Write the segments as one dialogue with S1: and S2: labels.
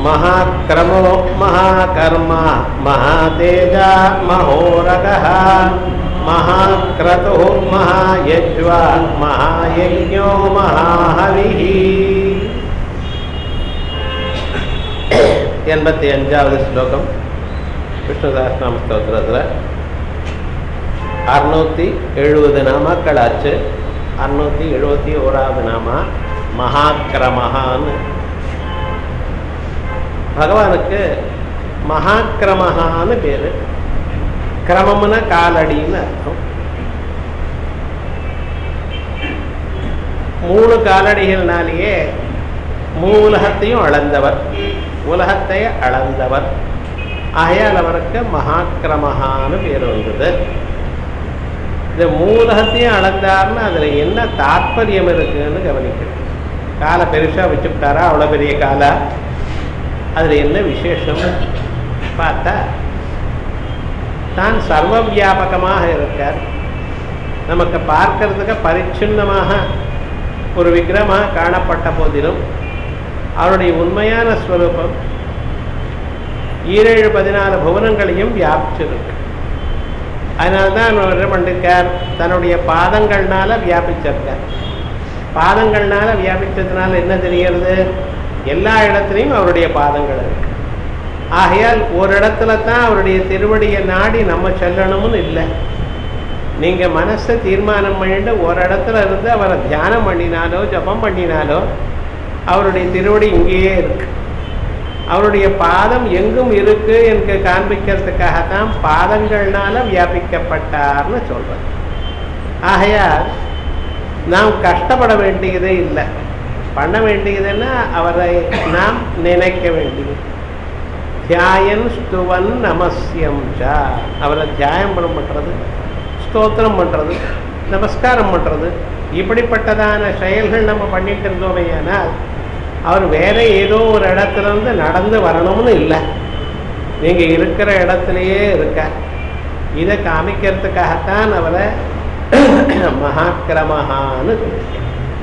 S1: महाक्रमो महाकर्म महातेज महोरगः महाक्रतुः महायज्वा महायज्ञो महाहविः எண்பத்தி அஞ்சாவது ஸ்லோகம் விஷ்ணு சஹஸ்ரநாம ஸ்தோத்திரத்தில் அறுநூற்றி எழுபது நாமாக்கள் ஆச்சு அறுநூற்றி எழுபத்தி ஓராவது நாமா மகாக்கிரமஹான்னு பகவானுக்கு மகாக்கிரமஹான்னு பேர் கிரமம்னா காலடின்னு அர்த்தம் மூணு காலடிகள்னாலேயே மூலகத்தையும் அளந்தவர் உலகத்தை அளந்தவர் ஆகையால் அவருக்கு மகாக்கிரமஹான்னு பேர் வந்தது இந்த மூலகத்தையும் அளந்தார்னு அதில் என்ன தாற்பயம் இருக்குன்னு கவனிக்கணும் காலை பெருசாக வச்சுக்கிட்டாரா அவ்வளோ பெரிய காலா அதில் என்ன விசேஷம் பார்த்தா தான் சர்வ வியாபகமாக இருக்கார் நமக்கு பார்க்கறதுக்கு பரிச்சின்னமாக ஒரு விக்கிரமாக காணப்பட்ட போதிலும் அவருடைய உண்மையான ஸ்வரூபம் ஈரேழு பதினாலு புவனங்களையும் வியாபிச்சிருக்கு அதனால தான் அவர் என்ன பண்ணிருக்கார் தன்னுடைய பாதங்கள்னால வியாபிச்சிருக்கார் பாதங்கள்னால வியாபிச்சதுனால என்ன தெரிகிறது எல்லா இடத்துலையும் அவருடைய பாதங்கள் இருக்கு ஆகையால் ஒரு இடத்துல தான் அவருடைய திருவடியை நாடி நம்ம செல்லணும்னு இல்லை நீங்கள் மனசை தீர்மானம் பண்ணிட்டு ஒரு இடத்துல இருந்து அவரை தியானம் பண்ணினாலோ ஜபம் பண்ணினாலோ அவருடைய திருவடி இங்கேயே இருக்கு அவருடைய பாதம் எங்கும் இருக்கு என்று காண்பிக்கிறதுக்காகத்தான் பாதங்கள்னால வியாபிக்கப்பட்டார்னு சொல்றேன் ஆகையால் நாம் கஷ்டப்பட வேண்டியதே இல்லை பண்ண வேண்டியதுன்னா அவரை நாம் நினைக்க வேண்டியது தியாயன் ஸ்துவன் நமஸ்யம் சா அவரை தியாயம் பண்ண பண்ணுறது ஸ்தோத்திரம் பண்ணுறது நமஸ்காரம் பண்ணுறது இப்படிப்பட்டதான செயல்கள் நம்ம பண்ணிட்டு இருந்தோமே ஆனால் அவர் வேற ஏதோ ஒரு இடத்துல இருந்து நடந்து வரணும்னு இல்லை நீங்கள் இருக்கிற இடத்துலையே இருக்க இதை காமிக்கிறதுக்காகத்தான் அவரை மகாக்கிரமஹான்னு சொல்லியிருக்கேன்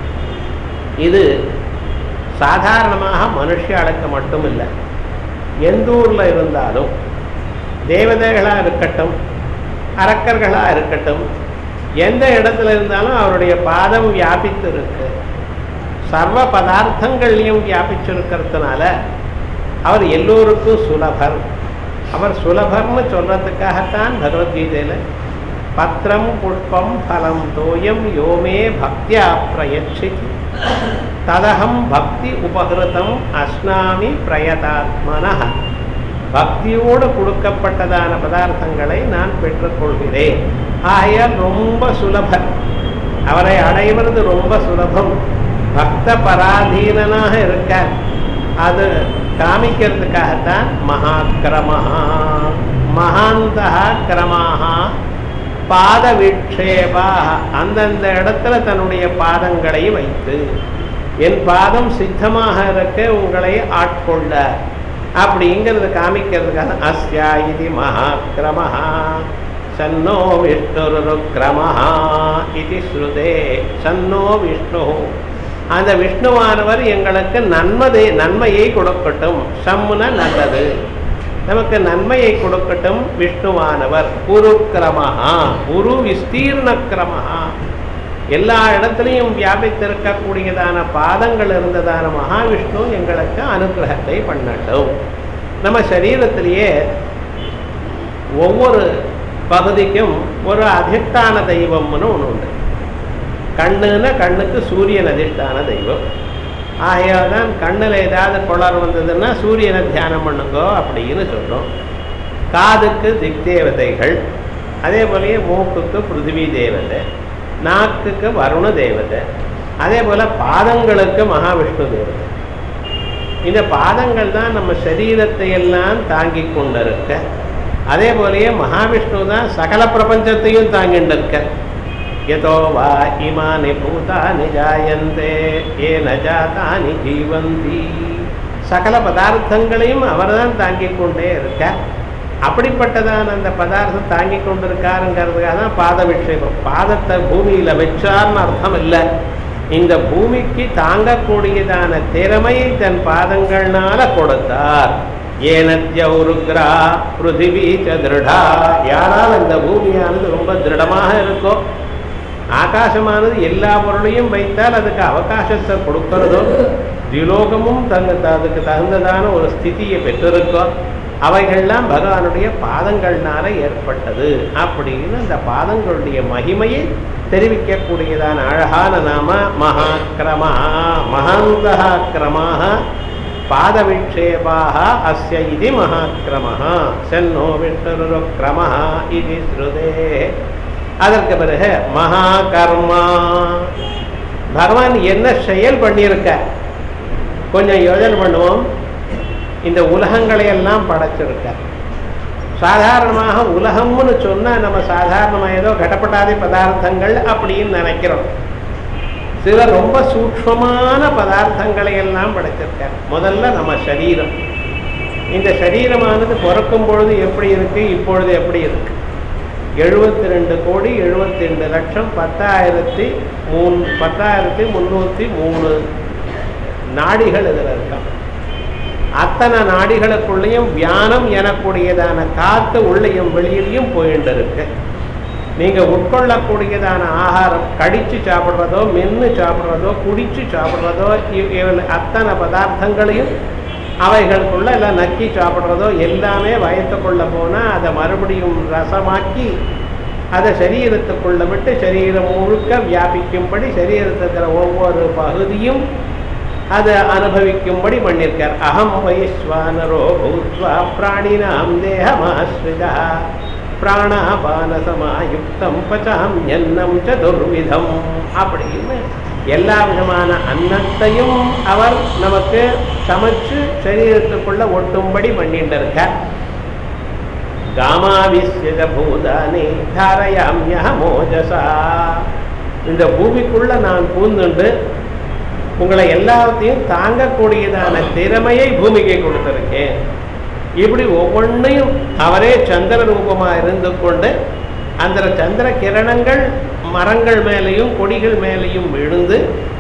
S1: இது சாதாரணமாக மனுஷாளுக்கு மட்டும் இல்லை எந்த ஊரில் இருந்தாலும் தேவதைகளாக இருக்கட்டும் அரக்கர்களாக இருக்கட்டும் எந்த இடத்துல இருந்தாலும் அவருடைய பாதம் வியாபித்து இருக்கு சர்வ பதார்த்தங்கள்லையும் வியாபிச்சிருக்கிறதுனால அவர் எல்லோருக்கும் சுலபர் அவர் சுலபர்னு சொல்றதுக்காகத்தான் பகவத்கீதையில் பத்திரம் புஷ்பம் ஃபலம் தோயம் யோமே பக்தியா பிரயட்சி ததகம் பக்தி உபகிருதம் அஸ்னாமி பிரயதாத்மன பக்தியோடு கொடுக்கப்பட்டதான பதார்த்தங்களை நான் பெற்றுக்கொள்கிறேன் ஆகையால் ரொம்ப சுலபர் அவரை அடைவது ரொம்ப சுலபம் பக்த பராதீனனாக இருக்கார் அது காமிக்கிறதுக்காகத்தான் மகாக்கிரமஹா மகாந்தா கிரமாக பாத விக்ஷேபா அந்தந்த இடத்துல தன்னுடைய பாதங்களை வைத்து என் பாதம் சித்தமாக இருக்க உங்களை ஆட்கொள்ள அப்படிங்கிறது காமிக்கிறதுக்காக அஸ்யா இது மகாக்கிரமஹா சன்னோ விஷ்ணுருக்கிரமஹா இது ஸ்ருதே சன்னோ விஷ்ணு அந்த விஷ்ணுவானவர் எங்களுக்கு நன்மதை நன்மையை கொடுக்கட்டும் சம்முன நல்லது நமக்கு நன்மையை கொடுக்கட்டும் விஷ்ணுவானவர் குரு கிரமஹா குரு விஸ்தீர்ண கிரமஹா எல்லா இடத்துலையும் வியாபித்திருக்கக்கூடியதான பாதங்கள் இருந்ததான மகாவிஷ்ணு எங்களுக்கு அனுகிரகத்தை பண்ணட்டும் நம்ம சரீரத்திலேயே ஒவ்வொரு பகுதிக்கும் ஒரு அதிஷ்டான தெய்வம்னு ஒன்று உண்டு கண்ணுன்னா கண்ணுக்கு சூரியன் அதிஷ்டான தெய்வம் ஆகையால் தான் கண்ணில் ஏதாவது குளர் வந்ததுன்னா சூரியனை தியானம் பண்ணுங்கோ அப்படின்னு சொல்கிறோம் காதுக்கு திக் தேவதைகள் அதே போலயே மூக்குக்கு பிருத்திவி தேவதை நாக்குக்கு வருண தேவதை அதே போல் பாதங்களுக்கு மகாவிஷ்ணு தேவதை இந்த பாதங்கள் தான் நம்ம சரீரத்தை எல்லாம் தாங்கி கொண்டிருக்க அதே போலயே மகாவிஷ்ணு தான் சகல பிரபஞ்சத்தையும் தாங்கிட்டு இருக்க யதோ வா இமானி பூதானி ஜாயந்தே ஏன ஜாதானி ஜீவந்தி சகல பதார்த்தங்களையும் அவர்தான் தாங்கிக் கொண்டே இருக்க அப்படிப்பட்டதான் அந்த பதார்த்தம் தாங்கி கொண்டிருக்காருங்கிறதுக்காக தான் பாத விக்ஷேபம் பாதத்தை பூமியில் வச்சார்னு அர்த்தம் இல்லை இந்த பூமிக்கு தாங்கக்கூடியதான திறமையை தன் பாதங்கள்னால கொடுத்தார் ஏனத்யௌருக்ரா பிருத்திவி ச திருடா யாரால் இந்த பூமியானது ரொம்ப திருடமாக இருக்கோ ஆகாசமானது எல்லா பொருளையும் வைத்தால் அதுக்கு அவகாசத்தை கொடுக்கிறதோ திலோகமும் தங்க அதுக்கு தகுந்ததான ஒரு ஸ்திதியை பெற்றிருக்கோ அவைகள்லாம் பகவானுடைய பாதங்கள்னால ஏற்பட்டது அப்படின்னு அந்த பாதங்களுடைய மகிமையை தெரிவிக்கக்கூடியதான அழகான நாம மகாக்கிரமா மகாந்தகா கிரமாக பாதவிக்ஷேபாக அஸ்ய இது மகாக்கிரமः சென்னோ விஷ்ணுருக்கிரமः இது ஸ்ருதே அதற்கு பிறகு மகாகர்மா பகவான் என்ன செயல் பண்ணியிருக்க கொஞ்சம் யோஜனை பண்ணுவோம் இந்த உலகங்களை எல்லாம் படைச்சிருக்க சாதாரணமாக உலகம்னு சொன்னால் நம்ம சாதாரணமாக ஏதோ கடப்படாத பதார்த்தங்கள் அப்படின்னு நினைக்கிறோம் சில ரொம்ப சூக்ஷ்மமான பதார்த்தங்களை எல்லாம் படைச்சிருக்கார் முதல்ல நம்ம சரீரம் இந்த சரீரமானது பிறக்கும் பொழுது எப்படி இருக்கு இப்பொழுது எப்படி இருக்கு எழுபத்தி ரெண்டு கோடி எழுபத்தி ரெண்டு லட்சம் பத்தாயிரத்தி மூணு பத்தாயிரத்தி முந்நூற்றி மூணு நாடிகள் இதில் இருக்கான் அத்தனை நாடிகளுக்குள்ளேயும் வியானம் எனக்கூடியதான காற்று உள்ளேயும் வெளியிலையும் போயிட்டு இருக்கு நீங்க உட்கொள்ளக்கூடியதான ஆகாரம் கடிச்சு சாப்பிட்றதோ மென்று சாப்பிட்றதோ குடிச்சு சாப்பிட்றதோ இவ்- இவன் அத்தனை பதார்த்தங்களையும் அவைகளுக்குள்ள எல்லாம் நக்கி சாப்பிட்றதோ எல்லாமே வயத்துக்குள்ள போனால் அதை மறுபடியும் ரசமாக்கி அதை சரீரத்துக்குள்ள விட்டு சரீரம் முழுக்க வியாபிக்கும்படி சரீரத்துக்கிற ஒவ்வொரு பகுதியும் அதை அனுபவிக்கும்படி பண்ணியிருக்கார் அகம் வைஸ்வானரோ பூத்வா பிராணினாம் தேகமாஸ்ரிதா பிராணாபானசமாயுக்தம் பச்சாம் எண்ணம் சதுர்விதம் அப்படின்னு எல்லா விதமான அன்னத்தையும் அவர் நமக்கு சமைச்சு சரீரத்துக்குள்ள ஒட்டும்படி பண்ணிட்டு இருக்கார் காமாவிஸ்யத பூதானே தாரயாமிய மோஜசா இந்த பூமிக்குள்ள நான் பூந்துண்டு உங்களை எல்லாத்தையும் தாங்கக்கூடியதான திறமையை பூமிக்கு கொடுத்திருக்கேன் இப்படி ஒவ்வொன்றையும் அவரே சந்திர ரூபமா இருந்து கொண்டு அந்த சந்திர கிரணங்கள் மரங்கள் மேலேயும் கொடிகள் மேலேயும் விழுந்து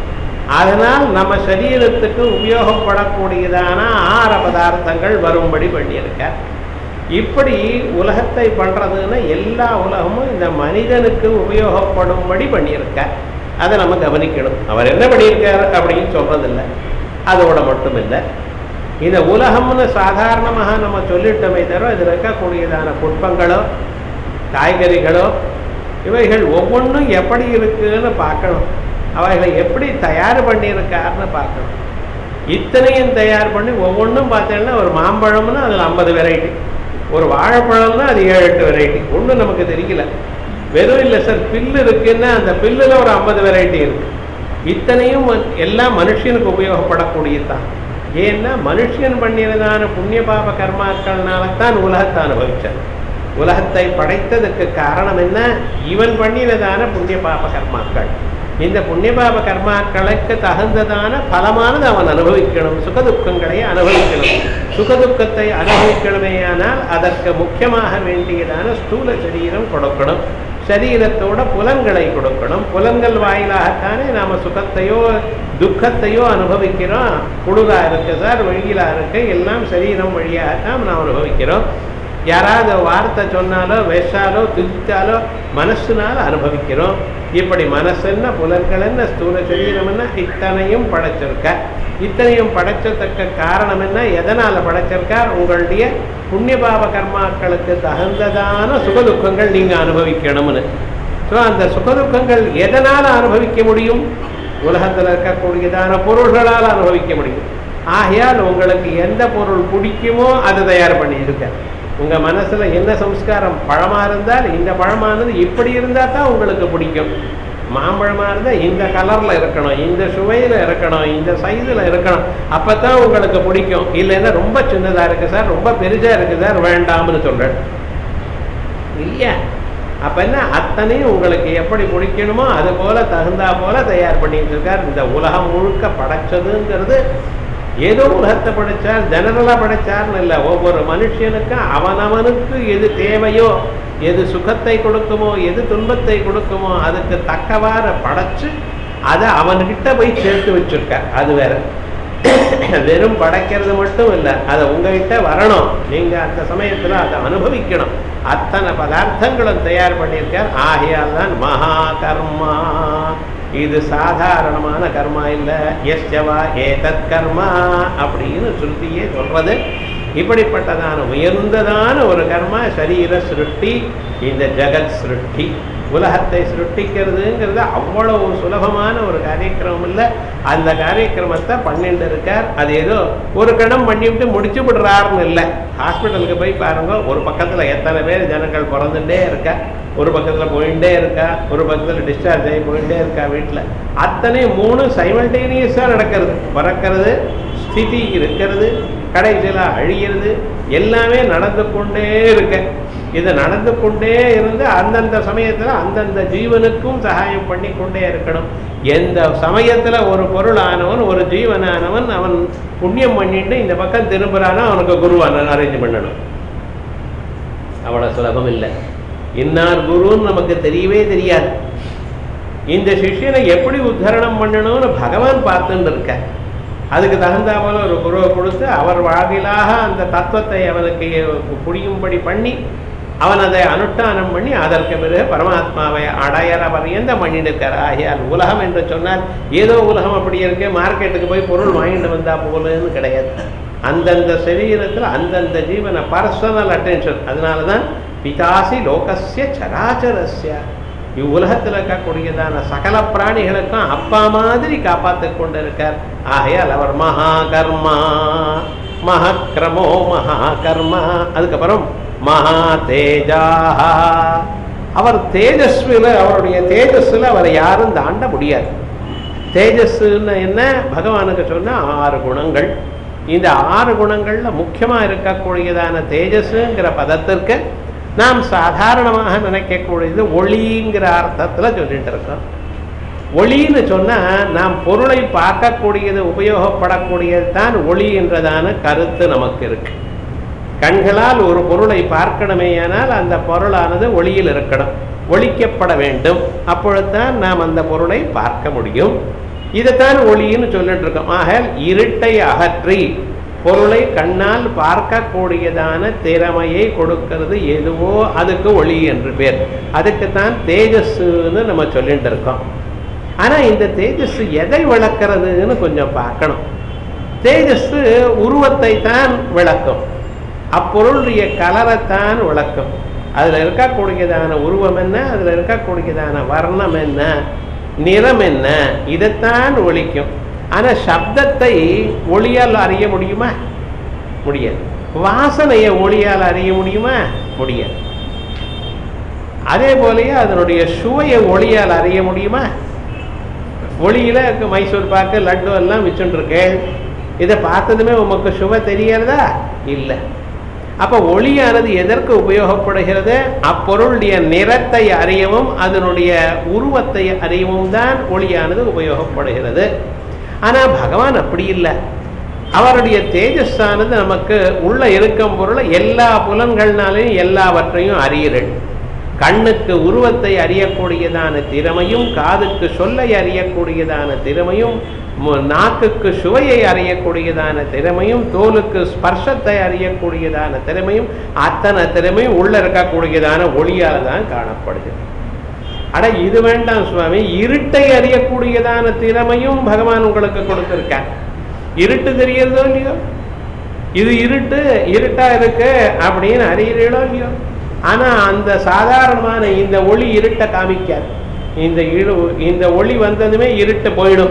S1: அதனால் நம்ம சரீரத்துக்கு உபயோகப்படக்கூடியதான ஆಹಾರ பதார்த்தங்கள் வரும்படி பண்ணியிருக்கார் இப்படி உலகத்தை பண்றதுன்னா எல்லா உலகமும் இந்த மனிதனுக்கு உபயோகப்படும்படி பண்ணியிருக்கார் அதை நம்ம கவனிக்கணும் அவர் என்ன பண்ணியிருக்கார் அப்படின்னு சொல்றதில்லை அதோட மட்டும் இல்லை இந்த உலகம்னு சாதாரணமாக நம்ம சொல்லிட்டோமே தவிர இதில் இருக்கக்கூடியதான புட்பங்களோ காய்கறிகளோ இவைகள் ஒவ்வொன்றும் எப்படி இருக்குன்னு பார்க்கணும் அவைகளை எப்படி தயார் பண்ணியிருக்காருன்னு பார்க்கணும் இத்தனையும் தயார் பண்ணி ஒவ்வொன்றும் பார்த்தீங்கன்னா ஒரு மாம்பழம்னா அதில் ஐம்பது வெரைட்டி ஒரு வாழைப்பழம்னா அது ஏழு எட்டு வெரைட்டி ஒன்றும் நமக்கு தெரியல வெறும் இல்லை சார் பில்லு இருக்குன்னா அந்த பில்லில் ஒரு ஐம்பது வெரைட்டி இருக்கு இத்தனையும் வந்து எல்லாம் மனுஷனுக்கு உபயோகப்படக்கூடியது தான் ஏன்னா மனுஷன் பண்ணினதான புண்ணிய பாப கர்மாக்கள்னால தான் உலகத்தை அனுபவிச்சான் உலகத்தை படைத்ததுக்கு காரணம் என்ன இவன் பண்ணினதான புண்ணிய பாப கர்மாக்கள் இந்த புண்ணிய பாப கர்மாக்களுக்கு தகுந்ததான பலமானது அவன் அனுபவிக்கணும் சுகதுக்கங்களை அனுபவிக்கணும் சுகதுக்கத்தை அனுபவிக்கணுமேயானால் அதற்கு முக்கியமாக வேண்டியதான ஸ்தூல சரீரம் கொடுக்கணும் சரீரத்தோட புலன்களை கொடுக்கணும் புலன்கள் வாயிலாகத்தானே நாம சுகத்தையோ துக்கத்தையோ அனுபவிக்கிறோம் குளிரா இருக்கு சார் வெயிலா இருக்கு எல்லாம் சரீரம் வழியாகத்தான் நாம் அனுபவிக்கிறோம் யாராவது வார்த்தை சொன்னாலோ வெஷாலோ துதித்தாலோ மனசுனால அனுபவிக்கிறோம் இப்படி மனசு என்ன புலன்கள் என்ன ஸ்தூல சரீரம் என்ன இத்தனையும் படைச்சிருக்க இத்தனையும் படைச்சதுக்கு காரணம் என்ன எதனால படைச்சிருக்கார் உங்களுடைய புண்ணிய பாப கர்மாக்களுக்கு தகுந்ததான சுகதுக்கங்கள் நீங்க அனுபவிக்கணும்னு ஸோ அந்த சுகதுக்கங்கள் எதனால அனுபவிக்க முடியும் உலகத்தில் இருக்கக்கூடியதான பொருள்களால் அனுபவிக்க முடியும் ஆகையால் உங்களுக்கு எந்த பொருள் பிடிக்குமோ அதை தயார் பண்ணியிருக்க உங்க மனசுல என்ன சம்ஸ்காரம் பழமா இருந்தால் இந்த பழமானது இப்படி இருந்தா தான் உங்களுக்கு பிடிக்கும் மாம்பழமா இருந்தா இந்த கலர்ல இருக்கணும் இந்த சுவையில இருக்கணும் இந்த சைஸ்ல இருக்கணும் அப்பதான் உங்களுக்கு பிடிக்கும் இல்லைன்னா ரொம்ப சின்னதா இருக்கு சார் ரொம்ப பெருசா இருக்கு சார் வேண்டாம்னு சொல்றேன் இல்லையா அப்ப என்ன அத்தனையும் உங்களுக்கு எப்படி பிடிக்கணுமோ அது போல தகுந்தா போல தயார் பண்ணிட்டு இருக்கார் இந்த உலகம் முழுக்க படைச்சதுங்கிறது ஏதோ உலகத்தை படைச்சார் ஜெனரலா படைச்சார்னு இல்லை ஒவ்வொரு மனுஷனுக்கும் அவனவனுக்கு எது தேவையோ எது சுகத்தை கொடுக்குமோ எது துன்பத்தை கொடுக்குமோ அதுக்கு தக்கவாறு படைச்சு அதை அவன்கிட்ட போய் சேர்த்து வச்சிருக்கார் அது வேற வெறும் படைக்கிறது மட்டும் இல்லை அதை உங்ககிட்ட வரணும் நீங்க அந்த சமயத்துல அதை அனுபவிக்கணும் அத்தனை பதார்த்தங்களும் தயார் பண்ணியிருக்கார் ஆகையால் தான் மகா கர்மா இது சாதாரணமான கர்மா இல்லை எஸ்யவா ஏதத் கர்மா அப்படின்னு ஸ்ருதியே சொல்றது இப்படிப்பட்டதான உயர்ந்ததான ஒரு கர்மா சரீர சிருஷ்டி இந்த ஜெகத் சிருஷ்டி உலகத்தை சிருஷ்டிக்கிறதுங்கிறது அவ்வளவு சுலபமான ஒரு காரியக்கிரமம் இல்லை அந்த காரியக்கிரமத்தை பண்ணிட்டு இருக்கார் அது ஏதோ ஒரு கணம் பண்ணிவிட்டு முடிச்சு விடுறாருன்னு இல்லை ஹாஸ்பிட்டலுக்கு போய் பாருங்க ஒரு பக்கத்தில் எத்தனை பேர் ஜனங்கள் பிறந்துட்டே இருக்கா ஒரு பக்கத்தில் போயிட்டே இருக்கா ஒரு பக்கத்தில் டிஸ்சார்ஜ் ஆகி போயிட்டே இருக்கா வீட்டில் அத்தனை மூணு சைமல்டேனியஸாக நடக்கிறது பிறக்கிறது ஸ்திதி இருக்கிறது கடைசியில் அழியிறது எல்லாமே நடந்து கொண்டே இருக்க இது நடந்து கொண்டே இருந்து அந்தந்த சமயத்தில் அந்தந்த ஜீவனுக்கும் சகாயம் பண்ணி கொண்டே இருக்கணும் எந்த சமயத்தில் ஒரு பொருளானவன் ஒரு ஜீவனானவன் அவன் புண்ணியம் பண்ணிட்டு இந்த பக்கம் திரும்புறானோ அவனுக்கு குருவான அரேஞ்ச் பண்ணணும் அவ்வளோ சுலபம் இல்லை இன்னார் குருன்னு நமக்கு தெரியவே தெரியாது இந்த சிஷ்யனை எப்படி உத்தரணம் பண்ணணும்னு பகவான் பார்த்துட்டு இருக்க அதுக்கு தகுந்த போல ஒரு குருவை கொடுத்து அவர் வாழ்விலாக அந்த தத்துவத்தை அவனுக்கு புரியும்படி பண்ணி அவன் அதை அனுஷ்டானம் பண்ணி அதற்கு பிறகு பரமாத்மாவை அடையற பரியந்த பண்ணிட்டு இருக்கார் ஆகையால் உலகம் என்று சொன்னால் ஏதோ உலகம் அப்படி இருக்கு மார்க்கெட்டுக்கு போய் பொருள் வாங்கிட்டு வந்தா போலன்னு கிடையாது அந்தந்த சரீரத்தில் அந்தந்த ஜீவன பர்சனல் அட்டென்ஷன் அதனால தான் பிதாசி லோகஸ்ய சராச்சரஸ்ய இவ்வுலகத்தில் இருக்கக்கூடியதான சகல பிராணிகளுக்கும் அப்பா மாதிரி காப்பாற்றி கொண்டு இருக்கார் ஆகையால் அவர் மகா கர்மா மகக்கிரமோ மகா கர்மா அதுக்கப்புறம் மகா தேஜா அவர் தேஜஸ்வில அவருடைய தேஜஸ்ல அவரை யாரும் தாண்ட முடியாது தேஜஸ்ன்னு என்ன பகவானுக்கு சொன்ன ஆறு குணங்கள் இந்த ஆறு குணங்கள்ல முக்கியமா இருக்கக்கூடியதான தேஜஸ்ங்கிற பதத்திற்கு நாம் சாதாரணமாக நினைக்கக்கூடியது ஒளிங்கிற அர்த்தத்துல சொல்லிட்டு இருக்கோம் ஒளின்னு சொன்னா நாம் பொருளை பார்க்கக்கூடியது உபயோகப்படக்கூடியது தான் ஒளி என்றதான கருத்து நமக்கு இருக்கு கண்களால் ஒரு பொருளை பார்க்கணுமேயானால் அந்த பொருளானது ஒளியில் இருக்கணும் ஒளிக்கப்பட வேண்டும் அப்பொழுதுதான் நாம் அந்த பொருளை பார்க்க முடியும் இதைத்தான் ஒளின்னு சொல்லிட்டு இருக்கோம் ஆக இருட்டை அகற்றி பொருளை கண்ணால் பார்க்கக்கூடியதான திறமையை கொடுக்கிறது எதுவோ அதுக்கு ஒளி என்று பேர் அதுக்குத்தான் தேஜஸ்ன்னு நம்ம சொல்லிட்டு இருக்கோம் ஆனா இந்த தேஜஸ் எதை விளக்குறதுன்னு கொஞ்சம் பார்க்கணும் தேஜஸ் உருவத்தை தான் விளக்கும் அப்பொருளுடைய கலரைத்தான் விளக்கும் அதுல இருக்கக்கூடியதான உருவம் என்ன அதுல இருக்கக்கூடியதான வர்ணம் என்ன நிறம் என்ன இதைத்தான் ஒழிக்கும் ஆனா சப்தத்தை ஒளியால் அறிய முடியுமா முடியாது வாசனையை ஒளியால் அறிய முடியுமா முடியாது அதே போலயே அதனுடைய சுவையை ஒளியால் அறிய முடியுமா ஒளியில மைசூர் பாக்கு லட்டு எல்லாம் வச்சுருக்கேன் இதை பார்த்ததுமே உமக்கு சுவை தெரியறதா இல்லை அப்ப ஒளியானது எதற்கு உபயோகப்படுகிறது அப்பொருளுடைய நிறத்தை அறியவும் அதனுடைய உருவத்தை அறியவும் தான் ஒளியானது உபயோகப்படுகிறது ஆனா பகவான் அப்படி இல்லை அவருடைய தேஜஸானது நமக்கு உள்ள இருக்கும் பொருளை எல்லா புலன்கள்னாலையும் எல்லாவற்றையும் அறியிறள் கண்ணுக்கு உருவத்தை அறியக்கூடியதான திறமையும் காதுக்கு சொல்லை அறியக்கூடியதான திறமையும் மு- நாக்குக்கு சுவையை அறியக்கூடியதான திறமையும் தோலுக்கு ஸ்பர்ஷத்தை அறியக்கூடியதான திறமையும் அத்தனை திறமையும் உள்ள இருக்கக்கூடியதான ஒளியால தான் காணப்படுகிறது அட இது வேண்டாம் சுவாமி இருட்டை அறியக்கூடியதான திறமையும் பகவான் உங்களுக்கு கொடுத்திருக்கார் இருட்டு தெரியறதோ இல்லையோ இது இருட்டு இருட்டா இருக்கு அப்படின்னு அறியறீங்களோ இல்லையோ ஆனா அந்த சாதாரணமான இந்த ஒளி இருட்டை காமிக்காது இந்த இரு இந்த ஒளி வந்ததுமே இருட்டு போயிடும்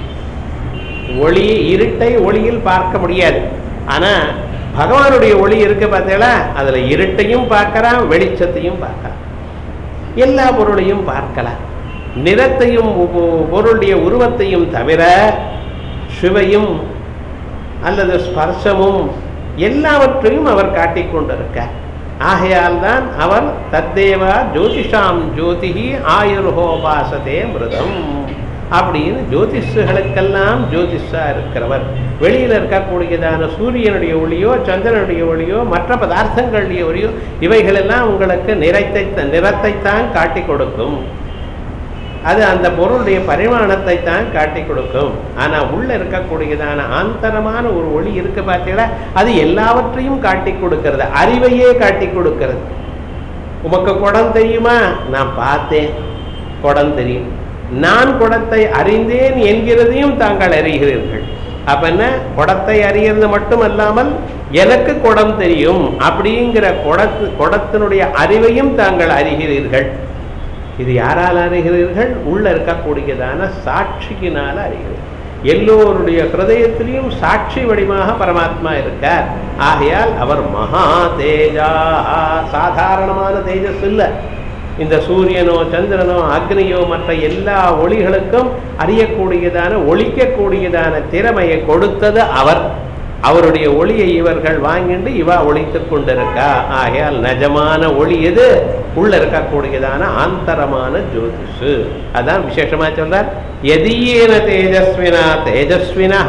S1: ஒளி இருட்டை ஒளியில் பார்க்க முடியாது ஆனா பகவானுடைய ஒளி இருக்கு பார்த்தீங்களா அதுல இருட்டையும் பார்க்கறான் வெளிச்சத்தையும் பார்க்கறான் எல்லா பொருளையும் பார்க்கலாம் நிறத்தையும் உ- பொருளுடைய உருவத்தையும் தவிர சுவையும் அல்லது ஸ்பர்சமும் எல்லாவற்றையும் அவர் காட்டிக் கொண்டிருக்கார் ஆகையால் தான் அவர் தத்தேவா ஜோதிஷாம் ஜோதிஹி ஆயுர்ஹோபாசதே மிருதம் அப்படின்னு ஜோதிஷுகளுக்கெல்லாம் ஜோதிஷா இருக்கிறவர் வெளியில் இருக்கக்கூடியதான சூரியனுடைய ஒளியோ சந்திரனுடைய ஒளியோ மற்ற பதார்த்தங்களுடைய ஒளியோ இவைகளெல்லாம் உங்களுக்கு நிறத்தை நிறத்தைத்தான் காட்டி கொடுக்கும் அது அந்த பொருளுடைய பரிமாணத்தை தான் காட்டி கொடுக்கும் ஆனா உள்ள இருக்கக்கூடியதான ஆந்தரமான ஒரு ஒளி இருக்கு பார்த்தீங்களா அது எல்லாவற்றையும் காட்டி கொடுக்கிறது அறிவையே காட்டி கொடுக்கிறது உமக்கு குடம் தெரியுமா நான் பார்த்தேன் குடம் தெரியும் நான் குடத்தை அறிந்தேன் என்கிறதையும் தாங்கள் அறிகிறீர்கள் அப்ப என்ன குடத்தை அறியறது மட்டும் அல்லாமல் எனக்கு குடம் தெரியும் அப்படிங்கிற குடத்து குடத்தினுடைய அறிவையும் தாங்கள் அறிகிறீர்கள் இது யாரால் அறிகிறீர்கள் உள்ள இருக்கக்கூடியதான சாட்சியினால அறிகிறீர்கள் எல்லோருடைய ஹிருதயத்திலையும் சாட்சி வடிவாக பரமாத்மா இருக்கார் ஆகையால் அவர் மகா தேஜா சாதாரணமான தேஜஸ் இல்லை இந்த சூரியனோ சந்திரனோ அக்னியோ மற்ற எல்லா ஒளிகளுக்கும் அறியக்கூடியதான ஒழிக்கக்கூடியதான திறமையை கொடுத்தது அவர் அவருடைய ஒளியை இவர்கள் வாங்கிட்டு இவா ஒழித்துக் கொண்டிருக்கா ஆகையால் நிஜமான ஒளி எது உள்ள இருக்கக்கூடியதான ஆந்தரமான ஜோதிஷு அதான் விசேஷமா சொல்றார் எதியேன தேஜஸ்வினா தேஜஸ்வினா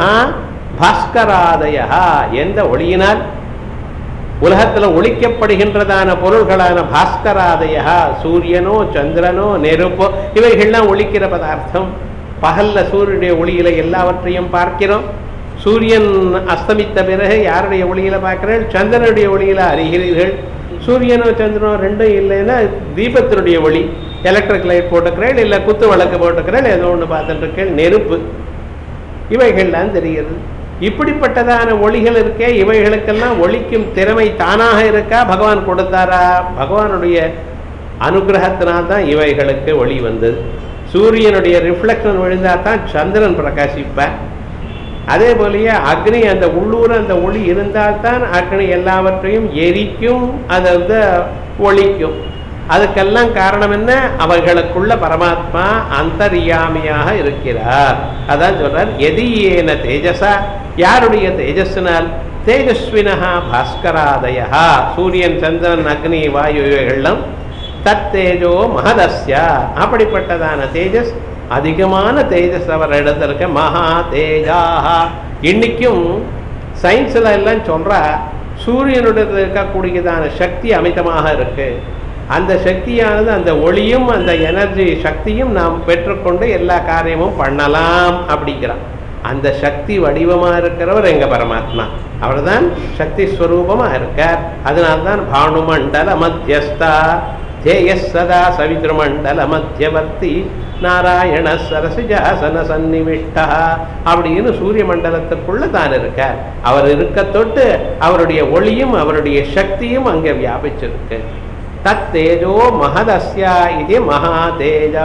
S1: பாஸ்கராதயா எந்த ஒளியினால் உலகத்துல ஒழிக்கப்படுகின்றதான பொருள்களான பாஸ்கராதயா சூரியனோ சந்திரனோ நெருப்போ இவைகள்லாம் ஒழிக்கிற பதார்த்தம் பகல்ல சூரியனுடைய ஒளியில எல்லாவற்றையும் பார்க்கிறோம் சூரியன் அஸ்தமித்த பிறகு யாருடைய ஒளியில பார்க்கிறீர்கள் சந்திரனுடைய ஒளியில அறிகிறீர்கள் சூரியனோ சந்திரனோ ரெண்டும் இல்லைன்னா தீபத்தினுடைய ஒளி எலக்ட்ரிக் லைட் போட்டுக்கிறேன் இல்லை குத்து விளக்கு போட்டுக்கிறேன் ஏதோ ஒன்று பார்த்துட்டு இருக்கேன் நெருப்பு இவைகள்லாம் தெரிகிறது இப்படிப்பட்டதான ஒளிகள் இருக்கே இவைகளுக்கெல்லாம் ஒளிக்கும் திறமை தானாக இருக்கா பகவான் கொடுத்தாரா பகவானுடைய அனுகிரகத்தினால் தான் இவைகளுக்கு ஒளி வந்தது சூரியனுடைய ரிஃப்ளெக்ஷன் விழுந்தா தான் சந்திரன் பிரகாசிப்பார் அதே போலயே அக்னி அந்த உள்ளூர அந்த ஒளி இருந்தால்தான் அக்னி எல்லாவற்றையும் எரிக்கும் அதை வந்து ஒழிக்கும் அதுக்கெல்லாம் காரணம் என்ன அவர்களுக்குள்ள பரமாத்மா அந்தரியாமியாக இருக்கிறார் அதான் சொல்றார் எதியேன தேஜசா யாருடைய தேஜஸ்னால் தேஜஸ்வினஹா பாஸ்கராதயா சூரியன் சந்திரன் அக்னி வாயு இவைகளும் தத்தேஜோ மகதஸ்யா அப்படிப்பட்டதான தேஜஸ் அதிகமான தேஜஸ் அவர் இடத்துல இருக்க மகா தேஜாஹா இன்னைக்கும் சயின்ஸ்ல எல்லாம் சொல்றா சூரியனுடைய இருக்கக்கூடியதான சக்தி அமிதமாக இருக்கு அந்த சக்தியானது அந்த ஒளியும் அந்த எனர்ஜி சக்தியும் நாம் பெற்றுக்கொண்டு எல்லா காரியமும் பண்ணலாம் அப்படிங்கிறான் அந்த சக்தி வடிவமா இருக்கிறவர் எங்க பரமாத்மா அவர்தான் சக்தி ஸ்வரூபமா இருக்கார் அதனால்தான் பானுமண்டல மத்தியஸ்தா ஜேயஸ் சதா சவித்ருமண்டல மத்தியவர்த்தி நாராயண சரசிஜாசன சந்நிவிஷ்டா அப்படின்னு சூரிய மண்டலத்துக்குள்ள தான் இருக்கார் அவர் இருக்க தொட்டு அவருடைய ஒளியும் அவருடைய சக்தியும் அங்கே வியாபிச்சிருக்கு தத்தேஜோ மகதஸ்யா இது மகா தேஜா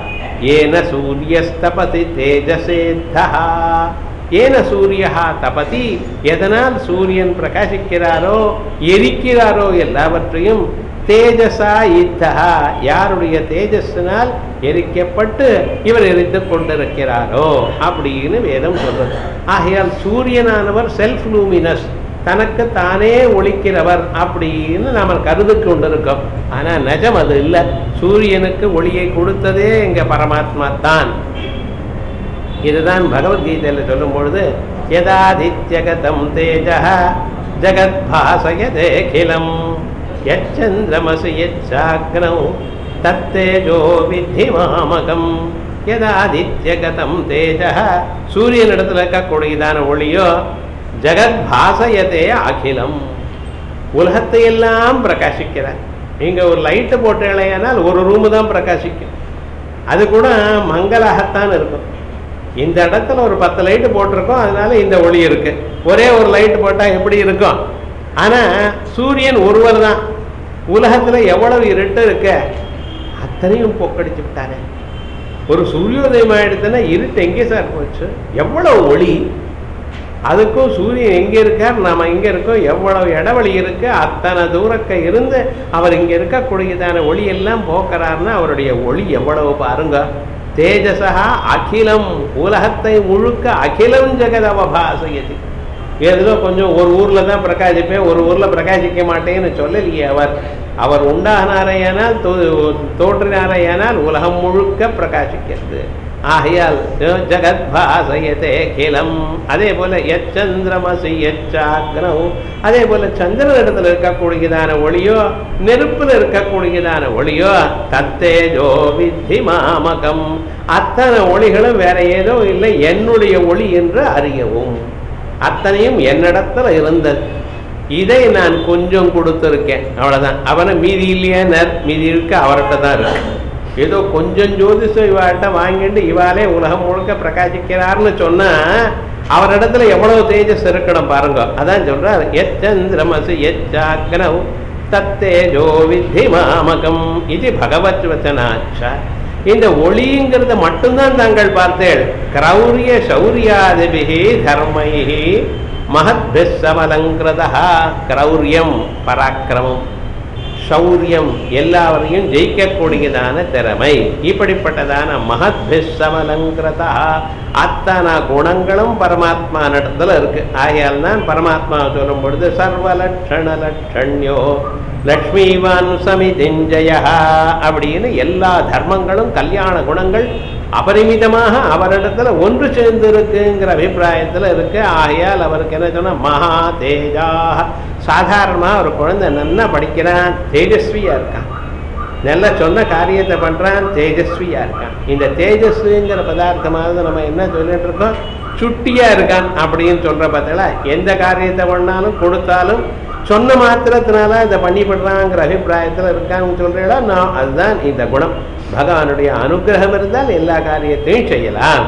S1: ஏன சூரியஸ்தபதி தேஜசேத்தா ஏன சூரியா தபதி எதனால் சூரியன் பிரகாசிக்கிறாரோ எரிக்கிறாரோ எல்லாவற்றையும் தேஜசா இத்தா யாருடைய தேஜஸினால் எரிக்கப்பட்டு இவர் எரித்து கொண்டிருக்கிறாரோ அப்படின்னு வேதம் சொல்றது ஆகையால் சூரியனானவர் செல்ஃப் லூமினஸ் தனக்கு தானே ஒழிக்கிறவர் அப்படின்னு நாம கருது கொண்டிருக்கோம் ஆனா நிஜம் அது இல்லை சூரியனுக்கு ஒளியை கொடுத்ததே எங்க பரமாத்மா தான் இதுதான் பகவத்கீதையில சொல்லும் பொழுது யதாதித்யகதம் தேஜ ஜகத் பாசயதேகிலம் யச்சந்திரமசி யச்சாக்னௌ தத்தேஜோ வித்தி மாமகம் யதாதித்யகதம் தேஜ சூரியனிடத்துல இருக்கக்கூடியதான ஒளியோ ஜெகத் பாசயதே அகிலம் உலகத்தை எல்லாம் பிரகாசிக்கிறார் நீங்க ஒரு லைட்டு போட்டீங்களேனால் ஒரு ரூமு தான் பிரகாசிக்கும் அது கூட மங்களாகத்தான் இருக்கும் இந்த இடத்துல ஒரு பத்து லைட்டு போட்டிருக்கோம் அதனால இந்த ஒளி இருக்கு ஒரே ஒரு லைட்டு போட்டால் எப்படி இருக்கும் ஆனா சூரியன் ஒருவர் தான் உலகத்துல எவ்வளவு இருட்டு இருக்க அத்தனையும் பொக்கடிச்சு விட்டானே ஒரு சூரியோதயம் ஆயிடுச்சுன்னா இருட்டு எங்கே சார் போச்சு எவ்வளவு ஒளி அதுக்கும் சூரியன் எங்கே இருக்கார் நாம இங்கே இருக்கோம் எவ்வளவு இடைவெளி இருக்கு அத்தனை தூரக்க இருந்து அவர் இங்கே இருக்கக்கூடியதான ஒளி எல்லாம் போக்குறாருன்னா அவருடைய ஒளி எவ்வளவு பாருங்க தேஜசா அகிலம் உலகத்தை முழுக்க அகிலம் ஜெகதவபாசயதி ஏதோ கொஞ்சம் ஒரு ஊர்ல தான் பிரகாசிப்பேன் ஒரு ஊர்ல பிரகாசிக்க மாட்டேன்னு சொல்லலையே அவர் அவர் உண்டானாரையானால் தோ தோன்றினாரையானால் உலகம் முழுக்க பிரகாசிக்கிறது ஆகையால் ஜகத் பாசயத்தே கிலம் அதே போல எச்சந்திரமசி எச்சாக்ரம் அதே போல சந்திரன் இடத்துல இருக்கக்கூடியதான ஒளியோ நெருப்புல இருக்கக்கூடியதான ஒளியோ தத்தேஜோ வித்தி மாமகம் அத்தனை ஒளிகளும் வேற ஏதோ இல்லை என்னுடைய ஒளி என்று அறியவும் அத்தனையும் என்னிடத்துல இருந்தது இதை நான் கொஞ்சம் கொடுத்துருக்கேன் அவ்வளவுதான் அவனை மீதி இல்லையா மீதி இருக்க அவர்கிட்ட தான் இருக்கு ஏதோ கொஞ்சம் ஜோதிஷம் இவாட்ட வாங்கிட்டு இவாலே உலகம் முழுக்க பிரகாசிக்கிறார்னு சொன்னா அவரிடத்துல எவ்வளவு தேஜஸ் இருக்கணும் பாருங்க அதான் சொல்றார் எச்சந்திரமசு எச்சாக்னவ் தத்தேஜோ வித்தி மாமகம் இது பகவத் வச்சனாச்சா இந்த ஒளிங்கிறத மட்டும்தான் தாங்கள் பார்த்தேள் கிரௌரிய சௌரியாதிபிகி தர்மைஹி மகத்பிசமலங்கிருதா கிரௌரியம் பராக்கிரமம் சௌரியம் எல்லாவரையும் ஜெயிக்கக்கூடியதான திறமை இப்படிப்பட்டதான மகத்பிசமலங்கிருதா அத்தனை குணங்களும் பரமாத்மா நடத்துல இருக்கு ஆகையால் தான் பரமாத்மா சொல்லும் பொழுது சர்வலட்சண லட்சண்யோ லக்ஷ்மிவான் சமிதிஞ்சய அப்படின்னு எல்லா தர்மங்களும் கல்யாண குணங்கள் அபரிமிதமாக அவரிடத்துல ஒன்று சேர்ந்து இருக்குங்கிற அபிப்பிராயத்துல இருக்கு ஆகையால் அவருக்கு என்ன சொன்னா மகா தேஜா சாதாரணமா ஒரு குழந்தை நல்லா படிக்கிறான் தேஜஸ்வியா இருக்கான் நல்லா சொன்ன காரியத்தை பண்றான் தேஜஸ்வியா இருக்கான் இந்த தேஜஸ்விங்கிற பதார்த்தமாவது நம்ம என்ன சொல்லிட்டு இருக்கோம் சுட்டியா இருக்கான் அப்படின்னு சொல்ற பார்த்தா எந்த காரியத்தை பண்ணாலும் கொடுத்தாலும் சொன்ன மாத்திரத்தினால இதை பண்ணிவிடுறாங்கிற அபிப்பிராயத்தில் இருக்கான்னு சொல்றீங்களா நான் அதுதான் இந்த குணம் பகவானுடைய அனுகிரகம் இருந்தால் எல்லா காரியத்தையும் செய்யலாம்